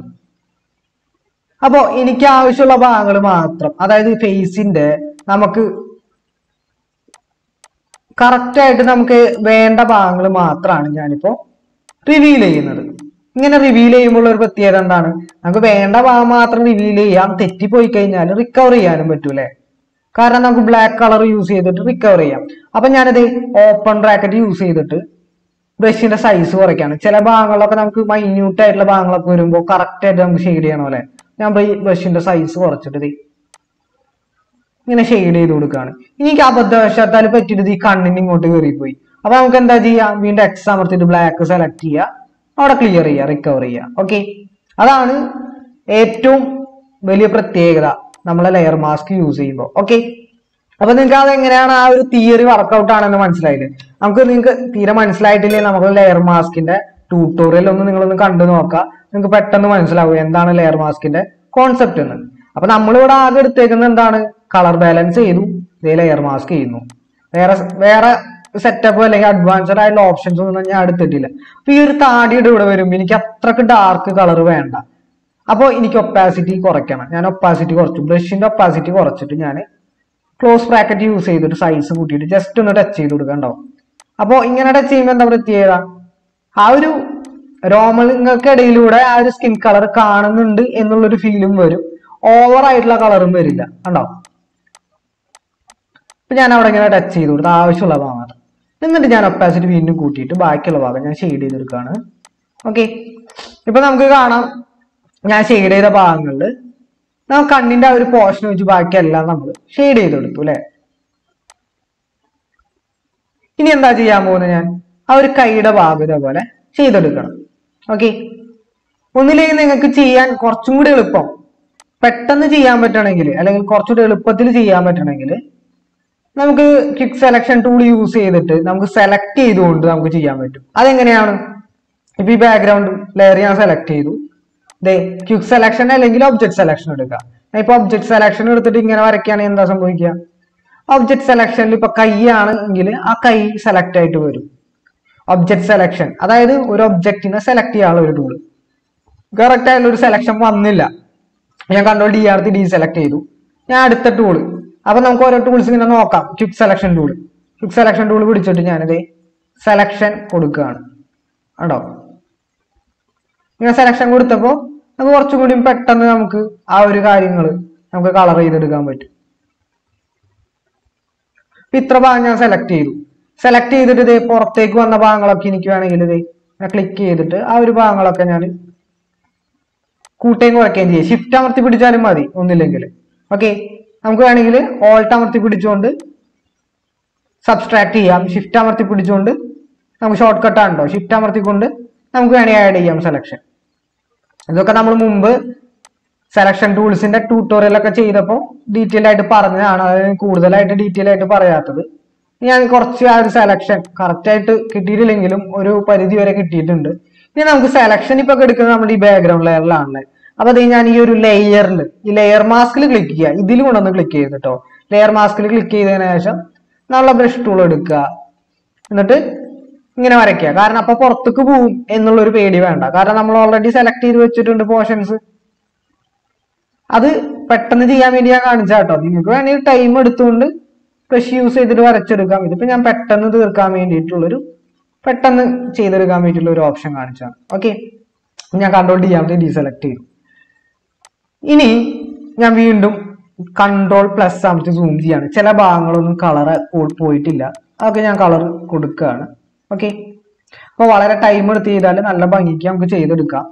[SPEAKER 1] അപ്പോ എനിക്ക് ആവശ്യമുള്ള ഭാഗങ്ങൾ മാത്രം അതായത് ഫേസിന്റെ നമുക്ക് കറക്റ്റ് ആയിട്ട് നമുക്ക് വേണ്ട ഭാഗങ്ങൾ മാത്രമാണ് ഞാനിപ്പോ റിവീൽ ചെയ്യുന്നത് ഇങ്ങനെ റിവീൽ ചെയ്യുമ്പോൾ ഒരു പ്രത്യേകത എന്താണ് നമുക്ക് വേണ്ട ഭാഗം മാത്രം റിവീൽ ചെയ്യാം തെറ്റിപ്പോയി കഴിഞ്ഞാൽ റിക്കവർ ചെയ്യാനും പറ്റൂലേ കാരണം നമുക്ക് ബ്ലാക്ക് കളർ യൂസ് ചെയ്തിട്ട് റിക്കവർ ചെയ്യാം അപ്പൊ ഞാനിത് ഓപ്പൺ ബ്രാക്കറ്റ് യൂസ് ചെയ്തിട്ട് ബ്രഷിന്റെ സൈസ് കുറയ്ക്കാണ് ചില ഭാഗങ്ങളിലൊക്കെ നമുക്ക് മൈന്യൂട്ട് ആയിട്ടുള്ള ഭാഗങ്ങളൊക്കെ വരുമ്പോൾ കറക്റ്റ് ആയിട്ട് നമുക്ക് ഷെയ്ഡ് ചെയ്യണ പോലെ ഞാൻ ബ്രഷിന്റെ സൈസ് കുറച്ചിട്ട് ദേ ഇങ്ങനെ ഷെയ്ഡ് ചെയ്ത് കൊടുക്കുകയാണ് എനിക്ക് അബദ്ധവശാത്താൽ പറ്റിയിട്ട് ഈ കണ്ണിന് ഇങ്ങോട്ട് കയറിപ്പോയി അപ്പൊ നമുക്ക് എന്താ ചെയ്യാം വീണ്ടും എക്സ് അമർത്തിട്ട് ബ്ലാക്ക് സെലക്ട് ചെയ്യുക അവിടെ ക്ലിയർ ചെയ്യുക റിക്കവർ ചെയ്യുക ഓക്കെ അതാണ് ഏറ്റവും വലിയ പ്രത്യേകത നമ്മളെ ലെയർ മാസ്ക് യൂസ് ചെയ്യുമ്പോൾ ഓക്കെ അപ്പൊ നിങ്ങൾക്ക് അത് എങ്ങനെയാണ് ആ ഒരു തിയറി വർക്കൗട്ട് ആണെന്ന് മനസ്സിലായില്ലേ നമുക്ക് നിങ്ങൾക്ക് തീരെ മനസ്സിലായിട്ടില്ലേ നമുക്ക് ലെയർ മാസ്കിന്റെ ട്യൂട്ടോറിയൽ ഒന്ന് നിങ്ങളൊന്ന് കണ്ടു നോക്കാം നിങ്ങൾക്ക് പെട്ടെന്ന് മനസ്സിലാവും എന്താണ് ലെയർ മാസ്കിന്റെ കോൺസെപ്റ്റ് എന്ന് അപ്പൊ നമ്മളിവിടെ ആകെ എടുത്തേക്കുന്നത് എന്താണ് കളർ ബാലൻസ് ചെയ്തു ഇതേ ലെയർ മാസ്ക് ചെയ്യുന്നു വേറെ വേറെ സെറ്റപ്പ് അല്ലെങ്കിൽ അഡ്വാൻസ്ഡ് ആയിട്ടുള്ള ഓപ്ഷൻസ് ഒന്നും ഞാൻ എടുത്തിട്ടില്ല അപ്പൊ ഈ ഒരു താടിയുടെ ഇവിടെ വരുമ്പോൾ എനിക്ക് അത്രക്ക് ഡാർക്ക് കളർ വേണ്ട അപ്പോൾ എനിക്ക് ഒപ്പാസിറ്റി കുറയ്ക്കണം ഞാൻ ഒപ്പാസിറ്റി കുറച്ചു ബ്രഷിന്റെ ഒപ്പാസിറ്റി കുറച്ചിട്ട് ഞാൻ ക്ലോസ് ബ്രാക്കറ്റ് യൂസ് ചെയ്തിട്ട് സൈസ് കൂട്ടിയിട്ട് ജസ്റ്റ് ഒന്ന് ടച്ച് ചെയ്ത് കൊടുക്കണ്ടോ അപ്പോൾ ഇങ്ങനെ ടച്ച് ചെയ്യുമ്പോൾ എന്താ പ്രത്യേകത ആ ഒരു രോമങ്ങൾക്കിടയിലൂടെ ആ ഒരു സ്കിൻ കളർ കാണുന്നുണ്ട് എന്നുള്ളൊരു ഫീലും വരും ഓവർ ആയിട്ടുള്ള കളറും വരില്ല കണ്ടോ ഇപ്പൊ ഞാൻ അവിടെ ഇങ്ങനെ ടച്ച് ചെയ്ത് കൊടുത്ത് ആവശ്യമുള്ള ഭാഗം എന്നിട്ട് ഞാൻ ഒപ്പാസിറ്റി വീണ്ടും കൂട്ടിയിട്ട് ബാക്കിയുള്ള ഭാഗം ഞാൻ ഷെയ്ഡ് ചെയ്തെടുക്കുകയാണ് ഓക്കെ ഇപ്പൊ നമുക്ക് കാണാം ഞാൻ ഷെയ്ഡ് ചെയ്ത ഭാഗങ്ങളിൽ നമുക്ക് കണ്ണിന്റെ ആ ഒരു പോർഷൻ വെച്ച് ബാക്കിയെല്ലാം നമ്മൾ ഷെയ്ഡ് ചെയ്തെടുത്തു അല്ലെ ഇനി എന്താ ചെയ്യാൻ പോകുന്നത് ഞാൻ ആ ഒരു കൈയുടെ ഭാഗം ഇതേപോലെ ചെയ്തെടുക്കണം ഓക്കെ ഒന്നിലേക്ക് നിങ്ങൾക്ക് ചെയ്യാൻ കുറച്ചും കൂടി എളുപ്പം പെട്ടെന്ന് ചെയ്യാൻ പറ്റണമെങ്കിൽ അല്ലെങ്കിൽ കുറച്ചുകൂടി എളുപ്പത്തിൽ ചെയ്യാൻ പറ്റണമെങ്കിൽ നമുക്ക് ക്വിക്ക് സെലക്ഷൻ ടൂൾ യൂസ് ചെയ്തിട്ട് നമുക്ക് സെലക്ട് ചെയ്തുകൊണ്ട് നമുക്ക് ചെയ്യാൻ പറ്റും അതെങ്ങനെയാണ് ഇപ്പൊ ഈ ബാക്ക്ഗ്രൗണ്ട് ലെയർ ഞാൻ സെലക്ട് ചെയ്തു ദേ ക്വിക്ക് സെലക്ഷൻ അല്ലെങ്കിൽ ഒബ്ജക്ട് സെലക്ഷൻ എടുക്കുക ഞാൻ ഇപ്പൊ ഒബ്ജക്ട് സെലക്ഷൻ എടുത്തിട്ട് ഇങ്ങനെ വരയ്ക്കുകയാണെങ്കിൽ എന്താ സംഭവിക്കുക ഒബ്ജക്ട് സെലക്ഷനിൽ ഇപ്പൊ കൈയാണെങ്കിൽ ആ കൈ സെലക്ട് ആയിട്ട് വരും ഒബ്ജക്ട് സെലക്ഷൻ അതായത് ഒരു ഒബ്ജക്റ്റിനെ സെലക്ട് ചെയ്യാനുള്ള ഒരു ടൂൾ കറക്റ്റ് ആയിട്ടുള്ള ഒരു സെലക്ഷൻ വന്നില്ല ഞാൻ control D R D select ചെയ്തു ഞാൻ അടുത്ത ടൂള് അപ്പൊ നമുക്ക് ഓരോ ടൂൾസ് ഇങ്ങനെ നോക്കാം quick selection tool quick selection tool പിടിച്ചിട്ട് ഞാനിത് സെലക്ഷൻ കൊടുക്കുകയാണ് കണ്ടോ ഇങ്ങനെ സെലക്ഷൻ കൊടുത്തപ്പോൾ നമുക്ക് കുറച്ചും കൂടി പെട്ടെന്ന് നമുക്ക് ആ ഒരു കാര്യങ്ങൾ നമുക്ക് കളർ ചെയ്തെടുക്കാൻ പറ്റും ഇപ്പൊ ഇത്ര ഭാഗം ഞാൻ സെലക്ട് ചെയ്തു സെലക്ട് ചെയ്തിട്ട് ഇതേ പുറത്തേക്ക് വന്ന ഭാഗങ്ങളൊക്കെ എനിക്ക് വേണമെങ്കിൽ ഇതേ ക്ലിക്ക് ചെയ്തിട്ട് ആ ഒരു ഭാഗങ്ങളൊക്കെ ഞാൻ കൂട്ടുകയും കുറയ്ക്കുകയും ചെയ്യും ഷിഫ്റ്റ് അമർത്തി പിടിച്ചാലും മതി ഒന്നില്ലെങ്കിൽ ഓക്കെ നമുക്ക് വേണമെങ്കിൽ ഓൾട്ട് അമർത്തി പിടിച്ചുകൊണ്ട് സബ്സ്ട്രാക്ട് ചെയ്യാം ഷിഫ്റ്റ് അമർത്തി പിടിച്ചുകൊണ്ട് നമുക്ക് ഷോർട്ട് കട്ട് ആണല്ലോ ഷിഫ്റ്റ് അമർത്തിക്കൊണ്ട് നമുക്ക് വേണമെങ്കിൽ ആഡ് ചെയ്യാം സെലക്ഷൻ ഇതൊക്കെ നമ്മൾ മുമ്പ് സെലക്ഷൻ ടൂൾസിന്റെ ട്യൂട്ടോറിയൽ ഒക്കെ ചെയ്തപ്പോൾ ഡീറ്റെയിൽ ആയിട്ട് പറഞ്ഞതാണ് അതായത് കൂടുതലായിട്ട് ഡീറ്റെയിൽ ആയിട്ട് പറയാത്തത് ഞാൻ കുറച്ച് ആ ഒരു സെലക്ഷൻ കറക്റ്റ് ആയിട്ട് കിട്ടിയിട്ടില്ലെങ്കിലും ഒരു പരിധി വരെ കിട്ടിയിട്ടുണ്ട് ഇനി നമുക്ക് സെലക്ഷൻ ഇപ്പൊ എടുക്കുന്നത് നമ്മുടെ ഈ ബാക്ക്ഗ്രൗണ്ട് ലെയറിലാണല്ലേ അപ്പൊ അത് ഞാൻ ഈ ഒരു ലെയറിൽ ഈ ലെയർ മാസ്കിൽ ക്ലിക്ക് ചെയ്യുക ഇതിൽ കൊണ്ടൊന്ന് ക്ലിക്ക് ചെയ്ത് കേട്ടോ ലെയർ മാസ്കിൽ ക്ലിക്ക് ചെയ്തതിനു ശേഷം നല്ല ബ്രഷ് ടൂൾ എടുക്കുക എന്നിട്ട് ഇങ്ങനെ വരയ്ക്കുക കാരണം അപ്പൊ പുറത്തേക്ക് പോവും എന്നുള്ള ഒരു പേടി വേണ്ട കാരണം നമ്മൾ ഓൾറെഡി സെലക്ട് ചെയ്ത് വെച്ചിട്ടുണ്ട് പോർഷൻസ് അത് പെട്ടെന്ന് ചെയ്യാൻ വേണ്ടി ഞാൻ കാണിച്ച കേട്ടോ നിങ്ങൾക്ക് വേണമെങ്കിൽ ടൈം എടുത്തുകൊണ്ട് ബ്രഷ് യൂസ് ചെയ്തിട്ട് വരച്ചെടുക്കാം ഇതിപ്പോ ഞാൻ പെട്ടെന്ന് തീർക്കാൻ വേണ്ടിയിട്ടുള്ളൊരു പെട്ടെന്ന് ചെയ്തെടുക്കാൻ വേണ്ടിയിട്ടുള്ള ഒരു ഓപ്ഷൻ കാണിച്ചാണ് ഓക്കെ ഞാൻ കൺട്രോൾ ചെയ്യാൻ വേണ്ടി ഡീസെലക്ട് ചെയ്തു ഇനി ഞാൻ വീണ്ടും കൺട്രോൾ പ്ലസ് അമർത്തി സൂം ചെയ്യാണ് ചില ഭാഗങ്ങളൊന്നും കളർ പോയിട്ടില്ല അതൊക്കെ ഞാൻ കളർ കൊടുക്കുകയാണ് ഓക്കെ അപ്പൊ വളരെ ടൈം എടുത്ത് ചെയ്താൽ നല്ല ഭംഗിക്ക് നമുക്ക് ചെയ്തെടുക്കാം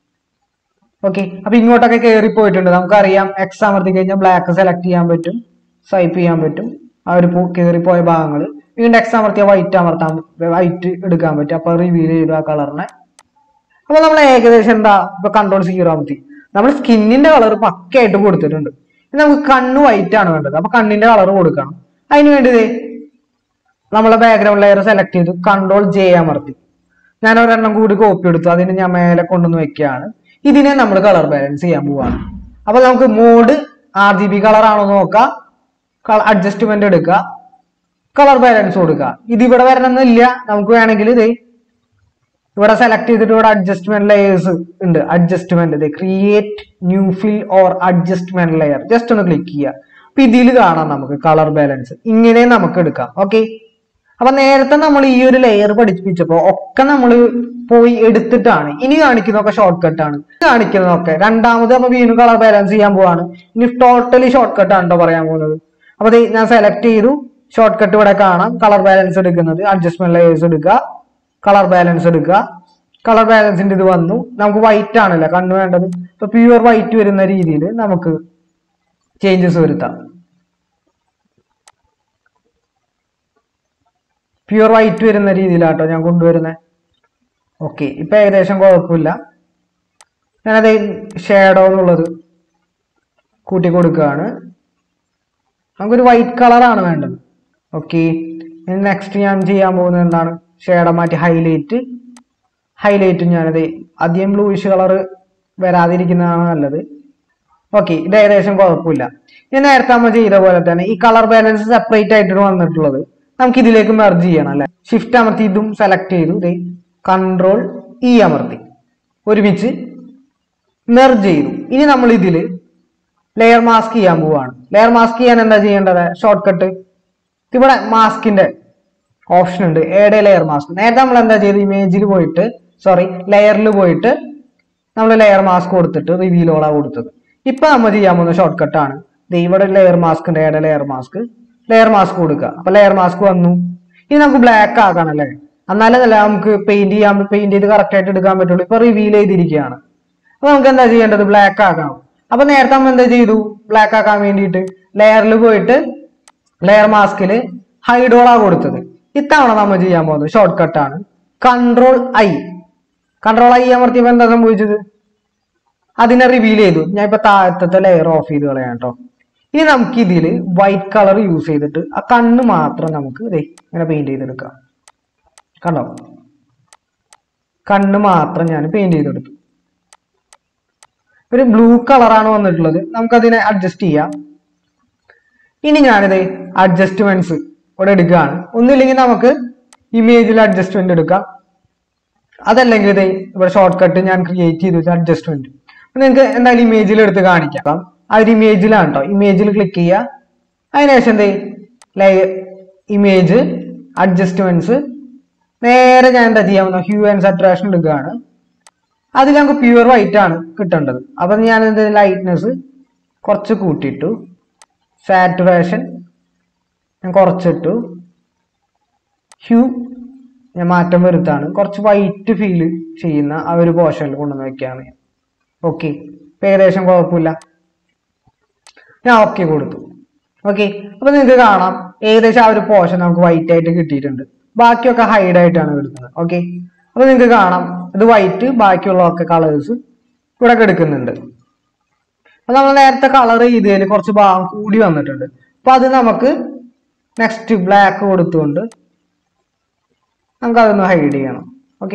[SPEAKER 1] ഓക്കെ അപ്പൊ ഇങ്ങോട്ടൊക്കെ കയറി പോയിട്ടുണ്ട് നമുക്കറിയാം എക്സ് അമർത്തി കഴിഞ്ഞാൽ ബ്ലാക്ക് സെലക്ട് ചെയ്യാൻ പറ്റും സ്വൈപ്പ് ചെയ്യാൻ പറ്റും ആ ഒരു കയറിപ്പോയ ഭാഗങ്ങൾ വീണ്ടും എക്സ് അമർത്തിയ വൈറ്റ് അമർത്താൻ വൈറ്റ് എടുക്കാൻ പറ്റും അപ്പൊ റിവീൽ ചെയ്തു ആ കളറിനെ അപ്പൊ നമ്മൾ ഏകദേശം എന്താ ഇപ്പൊ കൺട്രോൾ സീറോ അമർത്തി നമ്മൾ സ്കിന്നിന്റെ കളർ പക്കയായിട്ട് കൊടുത്തിട്ടുണ്ട് ഇനി നമുക്ക് കണ്ണ് വൈറ്റ് ആണ് വേണ്ടത് അപ്പൊ കണ്ണിന്റെ കളർ കൊടുക്കണം അതിന് വേണ്ടി ദേ നമ്മളെ ബാക്ക്ഗ്രൗണ്ട് ലെയർ സെലക്ട് ചെയ്തു കൺട്രോൾ ജെ അമർത്തി ഞാൻ ഒരെണ്ണം കൂടി കോപ്പി എടുത്തു അതിന് ഞാൻ മേലെ കൊണ്ടുവന്ന് വെക്കുകയാണ് ഇതിനെ നമ്മൾ കളർ ബാലൻസ് ചെയ്യാൻ പോവാണ് അപ്പൊ നമുക്ക് mode R G B colour ആണോ നോക്കാം അഡ്ജസ്റ്റ്മെന്റ് എടുക്കുക കളർ ബാലൻസ് കൊടുക്കുക ഇത് ഇവിടെ വരണമെന്നില്ല നമുക്ക് വേണമെങ്കിൽ ഇത് ഇവിടെ സെലക്ട് ചെയ്തിട്ട് ഇവിടെ അഡ്ജസ്റ്റ്മെന്റ് ലെയേഴ്സ് ഉണ്ട് അഡ്ജസ്റ്റ്മെന്റ് ഇത് create new fill or adjustment layer just ഒന്ന് ക്ലിക്ക് ചെയ്യുക അപ്പൊ ഇതിൽ കാണാം നമുക്ക് കളർ ബാലൻസ് ഇങ്ങനെ നമുക്ക് എടുക്കാം ഓക്കെ അപ്പൊ നേരത്തെ നമ്മൾ ഈ ഒരു ലെയർ പഠിപ്പിച്ചപ്പോ ഒക്കെ നമ്മൾ പോയി എടുത്തിട്ടാണ് ഇനി കാണിക്കുന്നതൊക്കെ ഷോർട്ട് കട്ട് ആണ് ഇത് കാണിക്കുന്നതൊക്കെ രണ്ടാമത് നമ്മൾ വീണ്ടും കളർ ബാലൻസ് ചെയ്യാൻ പോവാണ് ഇനി ടോട്ടലി ഷോർട്ട് കട്ട് ആണ് കേട്ടോ പറയാൻ പോകുന്നത് അപ്പൊ ദേ ഞാൻ സെലക്ട് ചെയ്തു ഷോർട്ട് കട്ട് ഇവിടെ കാണാം കളർ ബാലൻസ് എടുക്കുന്നത് അഡ്ജസ്റ്റ്മെന്റ് ലെയേഴ്സ് എടുക്കുക കളർ ബാലൻസ് എടുക്കുക കളർ ബാലൻസിന്റെ ഇത് വന്നു നമുക്ക് വൈറ്റ് ആണല്ലോ കണ്ണു വേണ്ടത് ഇപ്പൊ പ്യുവർ വൈറ്റ് വരുന്ന രീതിയിൽ നമുക്ക് ചേഞ്ചസ് വരുത്താം പ്യുവർ വൈറ്റ് വരുന്ന രീതിയിലാട്ടോ ഞാൻ കൊണ്ടുവരുന്നത് ഓക്കെ ഇപ്പൊ ഏകദേശം കുഴപ്പമില്ല ഞാനത് ഷേഡോ എന്നുള്ളത് കൂട്ടി കൊടുക്കുകയാണ് നമുക്കൊരു വൈറ്റ് കളറാണ് വേണ്ടത് ഓക്കെ നെക്സ്റ്റ് ഞാൻ ചെയ്യാൻ പോകുന്നത് എന്താണ് ഷേഡ മാറ്റി ഹൈലൈറ്റ് ഹൈലൈറ്റ് ഞാനത് അധികം ബ്ലൂയിഷ് കളർ വരാതിരിക്കുന്നതാണ് നല്ലത് ഓക്കെ ഇത് ഏകദേശം കുഴപ്പമില്ല ഞാൻ നേരത്തെ നമ്മൾ ചെയ്ത പോലെ തന്നെ ഈ കളർ ബാലൻസ് സെപ്പറേറ്റ് ആയിട്ടാണ് വന്നിട്ടുള്ളത് നമുക്ക് ഇതിലേക്ക് മെർജ് ചെയ്യണം അല്ലെ ഷിഫ്റ്റ് അമർത്തി ഇതും സെലക്ട് ചെയ്തു കൺട്രോൾ ഇ അമർത്തി ഒരുമിച്ച് മെർജ് ചെയ്തു ഇനി നമ്മൾ ഇതിൽ ലെയർ മാസ്ക് ചെയ്യാൻ പോവാണ് ലെയർ മാസ്ക് ചെയ്യാൻ എന്താ ചെയ്യേണ്ടത് ഷോർട്ട് കട്ട് ഇവിടെ മാസ്കിന്റെ ഓപ്ഷൻ ഉണ്ട് ഏടെ ലെയർ മാസ്ക് നേരത്തെ നമ്മൾ എന്താ ചെയ്ത് ഇമേജിൽ പോയിട്ട് സോറി ലെയറിൽ പോയിട്ട് നമ്മൾ ലെയർ മാസ്ക് കൊടുത്തിട്ട് റിവീലോളാ കൊടുത്തത് ഇപ്പൊ നമ്മൾ ചെയ്യാൻ പോകുന്ന ഷോർട്ട് കട്ട് ആണ് ദേ ഇവിടെ ലെയർ മാസ്ക് ഉണ്ട് ഏടെ ലെയർ മാസ്ക് ലെയർ മാസ്ക് കൊടുക്കുക അപ്പൊ ലെയർ മാസ്ക് വന്നു ഇനി നമുക്ക് ബ്ലാക്ക് ആക്കണം അല്ലേ എന്നാലല്ല നമുക്ക് പെയിന്റ് ചെയ്യാൻ പെയിന്റ് ചെയ്ത് കറക്റ്റ് ആയിട്ട് എടുക്കാൻ പറ്റുള്ളൂ ഇപ്പൊ റിവീൽ ചെയ്തിരിക്കുകയാണ് അപ്പൊ നമുക്ക് എന്താ ചെയ്യേണ്ടത് ബ്ലാക്ക് ആക്കണം അപ്പൊ നേരത്തെ നമ്മൾ എന്താ ചെയ്തു ബ്ലാക്ക് ആക്കാൻ വേണ്ടിയിട്ട് ലെയറിൽ പോയിട്ട് ലെയർ മാസ്കിൽ ഹൈഡോളാ കൊടുത്തത് ഇത്തവണ നമ്മൾ ചെയ്യാൻ പോകുന്നത് ഷോർട്ട് കട്ടാണ് കൺട്രോൾ ഐ കൺട്രോൾ ഐ അമർത്തിയപ്പോ എന്താ സംഭവിച്ചത് അതിനെ റിവീൽ ചെയ്തു ഞാൻ ഇപ്പൊ താഴത്തെ ലെയർ ഓഫ് ചെയ്ത് കളയാം കേട്ടോ ഇനി നമുക്ക് ഇതിൽ വൈറ്റ് കളർ യൂസ് ചെയ്തിട്ട് ആ കണ്ണ് മാത്രം നമുക്ക് ദേ ഇങ്ങനെ പെയിന്റ് ചെയ്തെടുക്കാം കണ്ടോ കണ്ണ് മാത്രം ഞാൻ പെയിന്റ് ചെയ്തെടുത്തു ഒരു ബ്ലൂ കളറാണ് വന്നിട്ടുള്ളത് നമുക്കതിനെ അഡ്ജസ്റ്റ് ചെയ്യാം ഇനി ഞാനിത് അഡ്ജസ്റ്റ്മെന്റ്സ് ഇവിടെ എടുക്കുകയാണ് ഒന്നില്ലെങ്കിൽ നമുക്ക് ഇമേജിൽ അഡ്ജസ്റ്റ്മെന്റ് എടുക്കാം അതല്ലെങ്കിൽ ഇത് ഇവിടെ ഷോർട്ട് കട്ട് ഞാൻ ക്രിയേറ്റ് ചെയ്ത് വെച്ച അഡ്ജസ്റ്റ്മെന്റ് നിങ്ങൾക്ക് എന്തായാലും ഇമേജിൽ എടുത്ത് കാണിക്കാം ആ ഒരു ഇമേജിലാണ് കേട്ടോ ഇമേജിൽ ക്ലിക്ക് ചെയ്യുക അതിനുശേഷം എന്തേ ലൈ ഇമേജ് അഡ്ജസ്റ്റ്മെന്റ്സ് നേരെ ഞാൻ എന്താ ചെയ്യാവുന്ന ഹ്യൂ ആൻഡ് സാറ്റുറേഷൻ എടുക്കുകയാണ് അതിൽ നമുക്ക് പ്യുവർ വൈറ്റ് ആണ് കിട്ടേണ്ടത് അപ്പൊ ഞാൻ എന്ത് ലൈറ്റ്നെസ് കുറച്ച് കൂട്ടിയിട്ടു സാറ്റുറേഷൻ ഞാൻ കുറച്ചിട്ടു ഹ്യൂ ഞാൻ മാറ്റം വരുത്താണ് കുറച്ച് വൈറ്റ് ഫീൽ ചെയ്യുന്ന ആ ഒരു പോർഷനിൽ കൊണ്ടുവന്ന് വെക്കുകയാണ് ഓക്കെ ഏകദേശം കുഴപ്പമില്ല ഞാൻ ഓക്കെ കൊടുത്തു ഓക്കെ അപ്പൊ നിങ്ങൾക്ക് കാണാം ഏകദേശം ആ ഒരു പോർഷൻ നമുക്ക് വൈറ്റ് ആയിട്ട് കിട്ടിയിട്ടുണ്ട് ബാക്കിയൊക്കെ ഹൈഡ് ആയിട്ടാണ് എടുക്കുന്നത് ഓക്കെ അപ്പൊ നിങ്ങൾക്ക് കാണാം ഇത് വൈറ്റ് ബാക്കിയുള്ളതൊക്കെ കളേഴ്സ് ഇവിടെ എടുക്കുന്നുണ്ട് അപ്പൊ നമ്മൾ നേരത്തെ കളർ ചെയ്തതിൽ കുറച്ച് ഭാഗം കൂടി വന്നിട്ടുണ്ട് അപ്പൊ അത് നമുക്ക് നെക്സ്റ്റ് ബ്ലാക്ക് കൊടുത്തുകൊണ്ട് നമുക്ക് അതൊന്ന് ഹൈഡ് ചെയ്യണം ഓക്കെ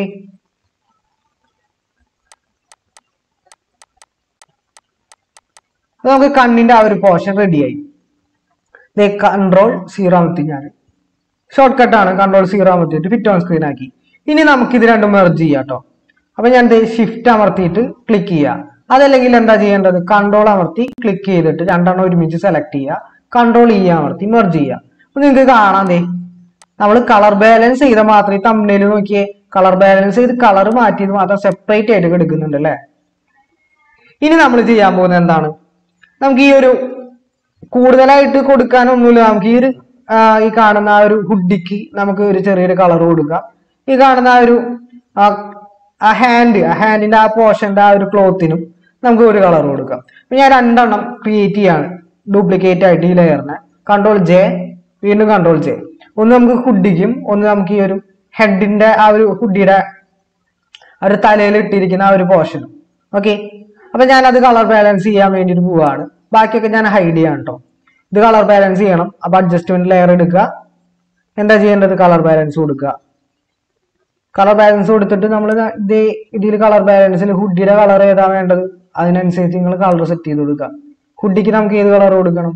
[SPEAKER 1] നമുക്ക് കണ്ണിന്റെ ആ ഒരു പോർഷൻ റെഡിയായി കൺട്രോൾ സീറോ അമർത്തി ഞാൻ ഷോർട്ട് കട്ടാണ് കൺട്രോൾ സീറോ അമർത്തിയിട്ട് ഫിറ്റ് ഓൺ സ്ക്രീൻ ആക്കി ഇനി നമുക്ക് ഇത് രണ്ടും മെർജ് ചെയ്യാം കേട്ടോ അപ്പൊ ഞാൻ ഷിഫ്റ്റ് അമർത്തിയിട്ട് ക്ലിക്ക് ചെയ്യുക അതല്ലെങ്കിൽ എന്താ ചെയ്യേണ്ടത് കൺട്രോൾ അമർത്തി ക്ലിക്ക് ചെയ്തിട്ട് രണ്ടെണ്ണം ഒരുമിച്ച് സെലക്ട് ചെയ്യുക കൺട്രോൾ ഇ അമർത്തി മെർജ് ചെയ്യുക അപ്പൊ നിങ്ങൾക്ക് കാണാം ദേ നമ്മൾ കളർ ബാലൻസ് ചെയ്ത മാത്രമേ തമ്മിൽ നോക്കിയേ കളർ ബാലൻസ് ചെയ്ത് കളർ മാറ്റിയത് മാത്രം സെപ്പറേറ്റ് ആയിട്ട് എടുക്കുന്നുണ്ട് അല്ലേ ഇനി നമ്മൾ ചെയ്യാൻ പോകുന്നത് എന്താണ് നമുക്ക് ഈ ഒരു കൂടുതലായിട്ട് കൊടുക്കാനൊന്നുമില്ല നമുക്ക് ഈ ഒരു ആ, ഈ കാണുന്ന ആ ഒരു ഹുഡിക്ക് നമുക്ക് ഒരു ചെറിയൊരു കളർ കൊടുക്കാം ഈ കാണുന്ന ആ ഒരു ആ, ആ ഹാൻഡ് ആ ഹാൻഡിന്റെ ആ പോർഷന്റെ ആ ഒരു ക്ലോത്തിനും നമുക്ക് ഒരു കളർ കൊടുക്കാം അപ്പൊ ഞാൻ രണ്ടെണ്ണം ക്രിയേറ്റ് ചെയ്യാണ് ഡ്യൂപ്ലിക്കേറ്റ് ആയിട്ട് ഈ ലെയറിനെ കൺട്രോൾ ജെ വീണ്ടും കൺട്രോൾ ജെ ഒന്ന് നമുക്ക് ഹുഡിക്കും ഒന്ന് നമുക്ക് ഈ ഒരു ഹെഡിന്റെ ആ ഒരു ഹുഡിയുടെ ആ ഒരു തലയിൽ ഇട്ടിരിക്കുന്ന ആ ഒരു പോർഷനും ഓക്കെ അപ്പൊ ഞാൻ അത് കളർ ബാലൻസ് ചെയ്യാൻ വേണ്ടിയിട്ട് പോവാണ് ബാക്കിയൊക്കെ ഞാൻ ഹൈഡ് ചെയ്യാം കേട്ടോ ഇത് കളർ ബാലൻസ് ചെയ്യണം അപ്പൊ അഡ്ജസ്റ്റ്മെന്റ് ലെയർ എടുക്കുക എന്താ ചെയ്യേണ്ടത് കളർ ബാലൻസ് കൊടുക്കുക കളർ ബാലൻസ് കൊടുത്തിട്ട് നമ്മൾ ഇതേ ഇതിൽ കളർ ബാലൻസിൽ ഹുഡിയുടെ കളർ ഏതാ വേണ്ടത് അതിനനുസരിച്ച് നിങ്ങൾ കളർ സെറ്റ് ചെയ്ത് കൊടുക്കുക ഹുഡിക്ക് നമുക്ക് ഏത് കളർ കൊടുക്കണം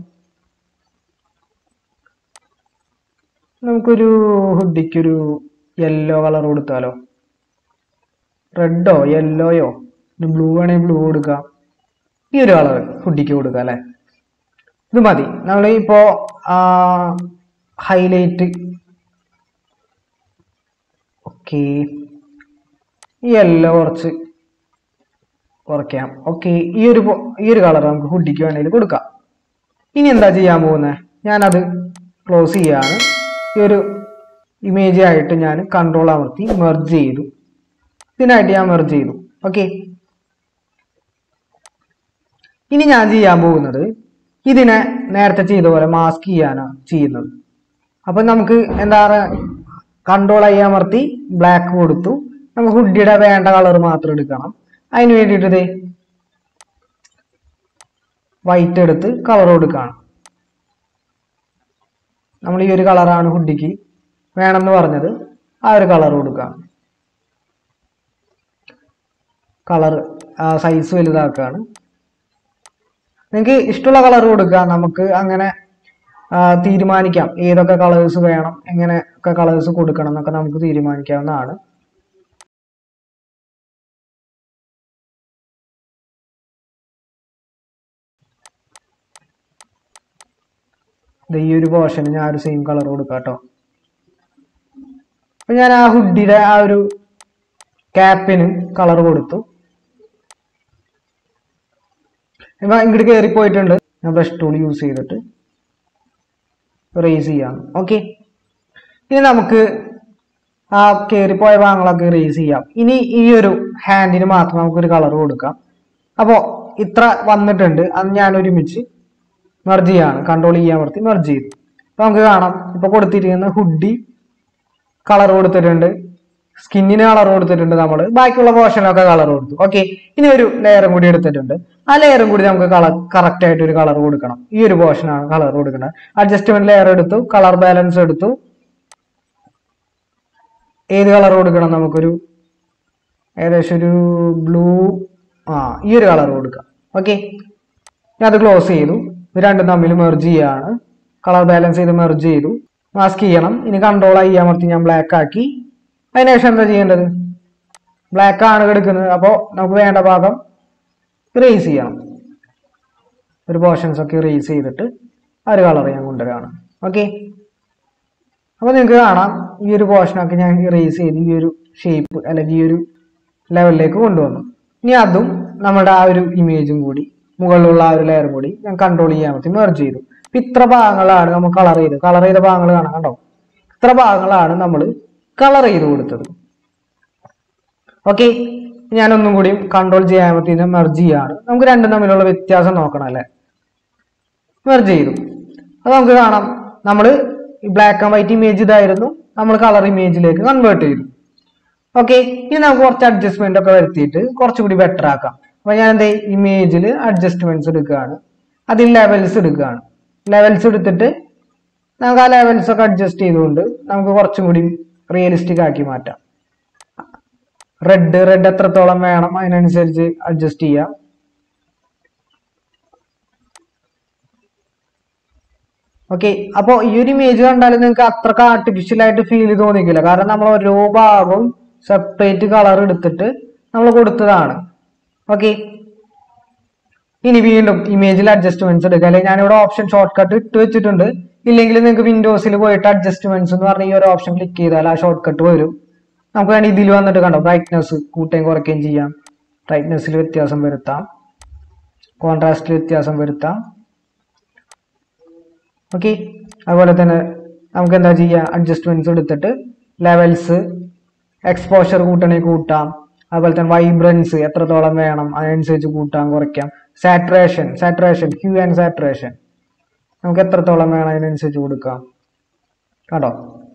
[SPEAKER 1] നമുക്കൊരു ഹുഡിക്ക് ഒരു യെല്ലോ കളർ കൊടുത്താലോ റെഡോ യെല്ലോയോ ബ്ലൂ വേണമെങ്കിൽ ബ്ലൂ കൊടുക്കാം ഈ ഒരു കളർ ഹുഡിക്ക് കൊടുക്കാം അല്ലെ ഇത് മതി നമ്മൾ ഇപ്പോ ഹൈലൈറ്റ് ഓക്കെ ഈ യെല്ലോ കുറച്ച് കുറയ്ക്കാം ഓക്കെ ഈ ഒരു പൊ- ഈ ഒരു കളർ നമുക്ക് ഹുഡിക്ക് വേണമെങ്കിൽ കൊടുക്കാം ഇനി എന്താ ചെയ്യാൻ പോകുന്നത് ഞാനത് ക്ലോസ് ചെയ്യാണ് ഈ ഒരു ഇമേജ് ആയിട്ട് ഞാൻ കൺട്രോൾ അമർത്തി മെർജ് ചെയ്തു ഇതിനായിട്ട് ഞാൻ മെർജ് ചെയ്തു ഓക്കെ ഇനി ഞാൻ ചെയ്യാൻ പോകുന്നത് ഇതിനെ നേരത്തെ ചെയ്ത പോലെ മാസ്ക് ചെയ്യാനാണ് ചെയ്യുന്നത് അപ്പൊ നമുക്ക് എന്താ പറയുക കൺട്രോൾ ആയി അമർത്തി ബ്ലാക്ക് കൊടുത്തു നമുക്ക് ഹുഡിയുടെ വേണ്ട കളർ മാത്രം എടുക്കണം അതിന് വേണ്ടിയിട്ട് ഇത് വൈറ്റ് എടുത്ത് കളർ കൊടുക്കുകയാണ് നമ്മൾ ഈ ഒരു കളറാണ് ഹുഡിക്ക് വേണമെന്ന് പറഞ്ഞത് ആ ഒരു കളർ കൊടുക്കുകയാണ് കളർ സൈസ് വലുതാക്കുകയാണ് നിങ്ങൾക്ക് ഇഷ്ടമുള്ള കളർ കൊടുക്കുക നമുക്ക് അങ്ങനെ ആ, തീരുമാനിക്കാം ഏതൊക്കെ കളേഴ്സ് വേണം എങ്ങനെയൊക്കെ കളേഴ്സ് കൊടുക്കണം എന്നൊക്കെ നമുക്ക് തീരുമാനിക്കാവുന്നതാണ് ദേ ഈ ഒരു പോർഷന് ഞാൻ ഒരു സെയിം കളർ കൊടുക്കാം കേട്ടോ അപ്പൊ ഞാൻ ആ ഹുഡിയുടെ ആ ഒരു ക്യാപ്പിന് കളർ കൊടുത്തു ഇപ്പൊ ഇങ്ങോട്ട് കയറി പോയിട്ടുണ്ട് ഞാൻ ബ്രഷ് ടൂൾ യൂസ് ചെയ്തിട്ട് റേസ് ചെയ്യാം ഓക്കെ ഇനി നമുക്ക് ആ കയറിപ്പോയ ഭാഗങ്ങളൊക്കെ റേസ് ചെയ്യാം ഇനി ഈ ഒരു ഹാൻഡിന് മാത്രം നമുക്കൊരു കളർ കൊടുക്കാം അപ്പോൾ ഇത്ര വന്നിട്ടുണ്ട് അത് ഞാൻ ഒരുമിച്ച് മെർജ് ചെയ്യാണ് കൺട്രോൾ ചെയ്യാൻ നിർത്തി മെർജ് ചെയ്തു അപ്പൊ നമുക്ക് കാണാം ഇപ്പൊ കൊടുത്തിരിക്കുന്ന ഹുഡി കളർ കൊടുത്തിട്ടുണ്ട് സ്കിന്നിന് കളർ കൊടുത്തിട്ടുണ്ട് നമ്മൾ ബാക്കിയുള്ള പോർഷനൊക്കെ കളർ കൊടുത്തു ഓക്കെ ഇനി ഒരു ലെയറും കൂടി എടുത്തിട്ടുണ്ട് ആ ലെയറും കൂടി നമുക്ക് കളർ കറക്റ്റ് ആയിട്ട് ഒരു കളർ കൊടുക്കണം ഈ ഒരു പോർഷനാണ് കളർ കൊടുക്കുന്നത് അഡ്ജസ്റ്റ്മെന്റ് ലെയർ എടുത്തു കളർ ബാലൻസ് എടുത്തു ഏത് കളർ കൊടുക്കണം നമുക്കൊരു ഏകദേശം ഒരു ബ്ലൂ ആ ഈ ഒരു കളർ കൊടുക്കാം ഓക്കെ ഞാൻ അത് ക്ലോസ് ചെയ്തു ഇത് രണ്ടും തമ്മിൽ മെർജ് ചെയ്യാണ് കളർ ബാലൻസ് ചെയ്ത് മെർജ് ചെയ്തു മാസ്ക് ചെയ്യണം ഇനി കൺട്രോൾ ആയി അമർത്തി ഞാൻ ബ്ലാക്ക് ആക്കി അതിനുശേഷം എന്താ ചെയ്യേണ്ടത് ബ്ലാക്ക് ആണ് കിടക്കുന്നത് അപ്പോൾ നമുക്ക് വേണ്ട ഭാഗം ഇറേസ് ചെയ്യണം ഒരു പോർഷൻസ് ഒക്കെ ഇറേസ് ചെയ്തിട്ട് ആ ഒരു കളർ ഞാൻ കൊണ്ടുവരാണ് ഓക്കെ അപ്പോൾ നിങ്ങൾക്ക് കാണാം ഈ ഒരു പോർഷനൊക്കെ ഞാൻ ഇറേസ് ചെയ്ത് ഈ ഒരു ഷേപ്പ് അല്ലെങ്കിൽ ഈ ഒരു ലെവലിലേക്ക് കൊണ്ടുവന്നു ഇനി അതും നമ്മുടെ ആ ഒരു ഇമേജും കൂടി മുകളിലുള്ള ആ ഒരു ലെയറും കൂടി ഞാൻ കൺട്രോൾ ചെയ്യാൻ പറ്റി മെർജ് ചെയ്തു ഇപ്പൊ ഇത്ര ഭാഗങ്ങളാണ് നമ്മൾ കളർ ചെയ്ത് കളർ ചെയ്ത ഭാഗങ്ങൾ കാണാം കണ്ടോ ഇത്ര ഭാഗങ്ങളാണ് നമ്മൾ കളർ ചെയ്ത് കൊടുത്തത് ഓക്കെ ഞാനൊന്നും കൂടി കൺട്രോൾ ചെയ്യാൻ പറ്റി മെർജ് ചെയ്യാണ് നമുക്ക് രണ്ടും തമ്മിലുള്ള വ്യത്യാസം നോക്കണം അല്ലേ മെർജ് ചെയ്തു അത് നമുക്ക് കാണാം നമ്മൾ ബ്ലാക്ക് ആൻഡ് വൈറ്റ് ഇമേജ് ഇതായിരുന്നു നമ്മൾ കളർ ഇമേജിലേക്ക് കൺവേർട്ട് ചെയ്തു ഓക്കെ ഇനി നമുക്ക് കുറച്ച് അഡ്ജസ്റ്റ്മെന്റ് ഒക്കെ വരുത്തിയിട്ട് കുറച്ചുകൂടി ബെറ്റർ ആക്കാം അപ്പൊ ഞാൻ എന്താ ഇമേജിൽ അഡ്ജസ്റ്റ്മെന്റ്സ് എടുക്കുകയാണ് അതിൽ ലെവൽസ് എടുക്കുകയാണ് ലെവൽസ് എടുത്തിട്ട് നമുക്ക് ആ ലെവൽസ് ഒക്കെ അഡ്ജസ്റ്റ് ചെയ്തുകൊണ്ട് നമുക്ക് കുറച്ചും കൂടി റിയലിസ്റ്റിക് ആക്കി മാറ്റാം റെഡ് റെഡ് എത്രത്തോളം വേണം അതിനനുസരിച്ച് അഡ്ജസ്റ്റ് ചെയ്യാം ഓക്കെ അപ്പോൾ ഈ ഒരു ഇമേജ് കണ്ടാൽ നിങ്ങൾക്ക് അത്രക്ക് ആർട്ടിഫിഷ്യൽ ആയിട്ട് ഫീൽ തോന്നിക്കില്ല കാരണം നമ്മൾ ഓരോ ഭാഗവും സെപ്പറേറ്റ് കളർ എടുത്തിട്ട് നമ്മൾ കൊടുത്തതാണ് ഓക്കെ ഇനി വീണ്ടും ഇമേജിൽ അഡ്ജസ്റ്റ്മെന്റ്സ് എടുക്കുക അല്ലെങ്കിൽ ഞാനിവിടെ ഓപ്ഷൻ ഷോർട്ട് കട്ട് ഇട്ട് വെച്ചിട്ടുണ്ട് ഇല്ലെങ്കിൽ നിങ്ങൾക്ക് വിൻഡോസിൽ പോയിട്ട് അഡ്ജസ്റ്റ്മെന്റ്സ് എന്ന് പറഞ്ഞ ഈ ഒരു ഓപ്ഷൻ ക്ലിക്ക് ചെയ്താൽ ആ ഷോർട്ട് കട്ട് വരും നമുക്ക് വേണ്ടി ഇതിൽ വന്നിട്ട് കണ്ടോ ബ്രൈറ്റ്നസ് കൂട്ടുകയും കുറയ്ക്കുകയും ചെയ്യാം ബ്രൈറ്റ്നസ്സിൽ വ്യത്യാസം വരുത്താം കോൺട്രാസ്റ്റിൽ വ്യത്യാസം വരുത്താം ഓക്കെ അതുപോലെ തന്നെ നമുക്ക് എന്താ ചെയ്യുക അഡ്ജസ്റ്റ്മെന്റ്സ് എടുത്തിട്ട് ലെവൽസ് എക്സ്പോഷർ കൂട്ടണമെങ്കിൽ കൂട്ടാം അതുപോലെ തന്നെ വൈബ്രൻസ് എത്രത്തോളം വേണം അതിനനുസരിച്ച് കൂട്ടാം കുറയ്ക്കാം saturation saturation hue and saturation നമുക്ക് എത്രത്തോളം വേണം അതിനനുസരിച്ച് കൊടുക്കാം കേട്ടോ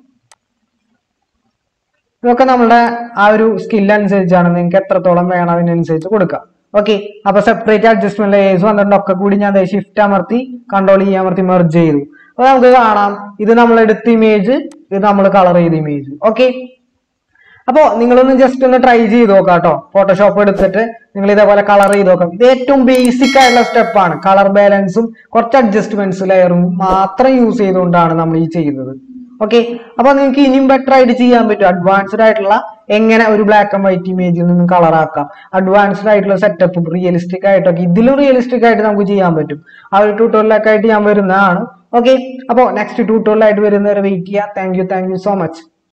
[SPEAKER 1] ഇതൊക്കെ നമ്മുടെ ആ ഒരു സ്കിൽ അനുസരിച്ചാണ് നിങ്ങൾക്ക് എത്രത്തോളം വേണം അതിനനുസരിച്ച് കൊടുക്കാം ഓക്കെ അപ്പൊ സെപ്പറേറ്റ് അഡ്ജസ്റ്റ്മെന്റ് ലേയേഴ്സ് വന്നിട്ടുണ്ട് ഒക്കെ കൂടി ഞാൻ ഷിഫ്റ്റ് അമർത്തി കൺട്രോൾ ചെയ്യാൻ അമർത്തി മെർജ് ചെയ്തു അപ്പൊ നമുക്ക് കാണാം ഇത് നമ്മൾ എടുത്ത ഇമേജ് ഇത് നമ്മൾ കളർ ചെയ്ത ഇമേജ് ഓക്കെ അപ്പോ നിങ്ങളൊന്ന് ജസ്റ്റ് ഒന്ന് ട്രൈ ചെയ്ത് നോക്കാം കേട്ടോ ഫോട്ടോഷോപ്പ് എടുത്തിട്ട് നിങ്ങൾ ഇതേപോലെ കളർ ചെയ്ത് നോക്കാം ഇത് ഏറ്റവും ബേസിക് ആയിട്ടുള്ള സ്റ്റെപ്പാണ് കളർ ബാലൻസും കുറച്ച് അഡ്ജസ്റ്റ്മെന്റ്സ് ലെയറും മാത്രം യൂസ് ചെയ്തുകൊണ്ടാണ് നമ്മൾ ഈ ചെയ്യുന്നത് ഓക്കെ അപ്പൊ നിങ്ങൾക്ക് ഇനിയും ബെറ്റർ ആയിട്ട് ചെയ്യാൻ പറ്റും അഡ്വാൻസ്ഡ് ആയിട്ടുള്ള എങ്ങനെ ഒരു ബ്ലാക്ക് ആൻഡ് വൈറ്റ് ഇമേജിൽ നിന്ന് കളർ ആക്കാം അഡ്വാൻസ്ഡ് ആയിട്ടുള്ള സെറ്റപ്പും റിയലിസ്റ്റിക് ആയിട്ടൊക്കെ ഇതിലും റിയലിസ്റ്റിക് ആയിട്ട് നമുക്ക് ചെയ്യാൻ പറ്റും ആ ഒരു ട്യൂട്ടോറിയലൊക്കെ ആയിട്ട് ഞാൻ വരുന്നതാണ് ഓക്കെ അപ്പോൾ നെക്സ്റ്റ് ട്യൂട്ടോറിയലായിട്ട് വരുന്നവരെ വെയിറ്റ് ചെയ്യാം thank you thank you so much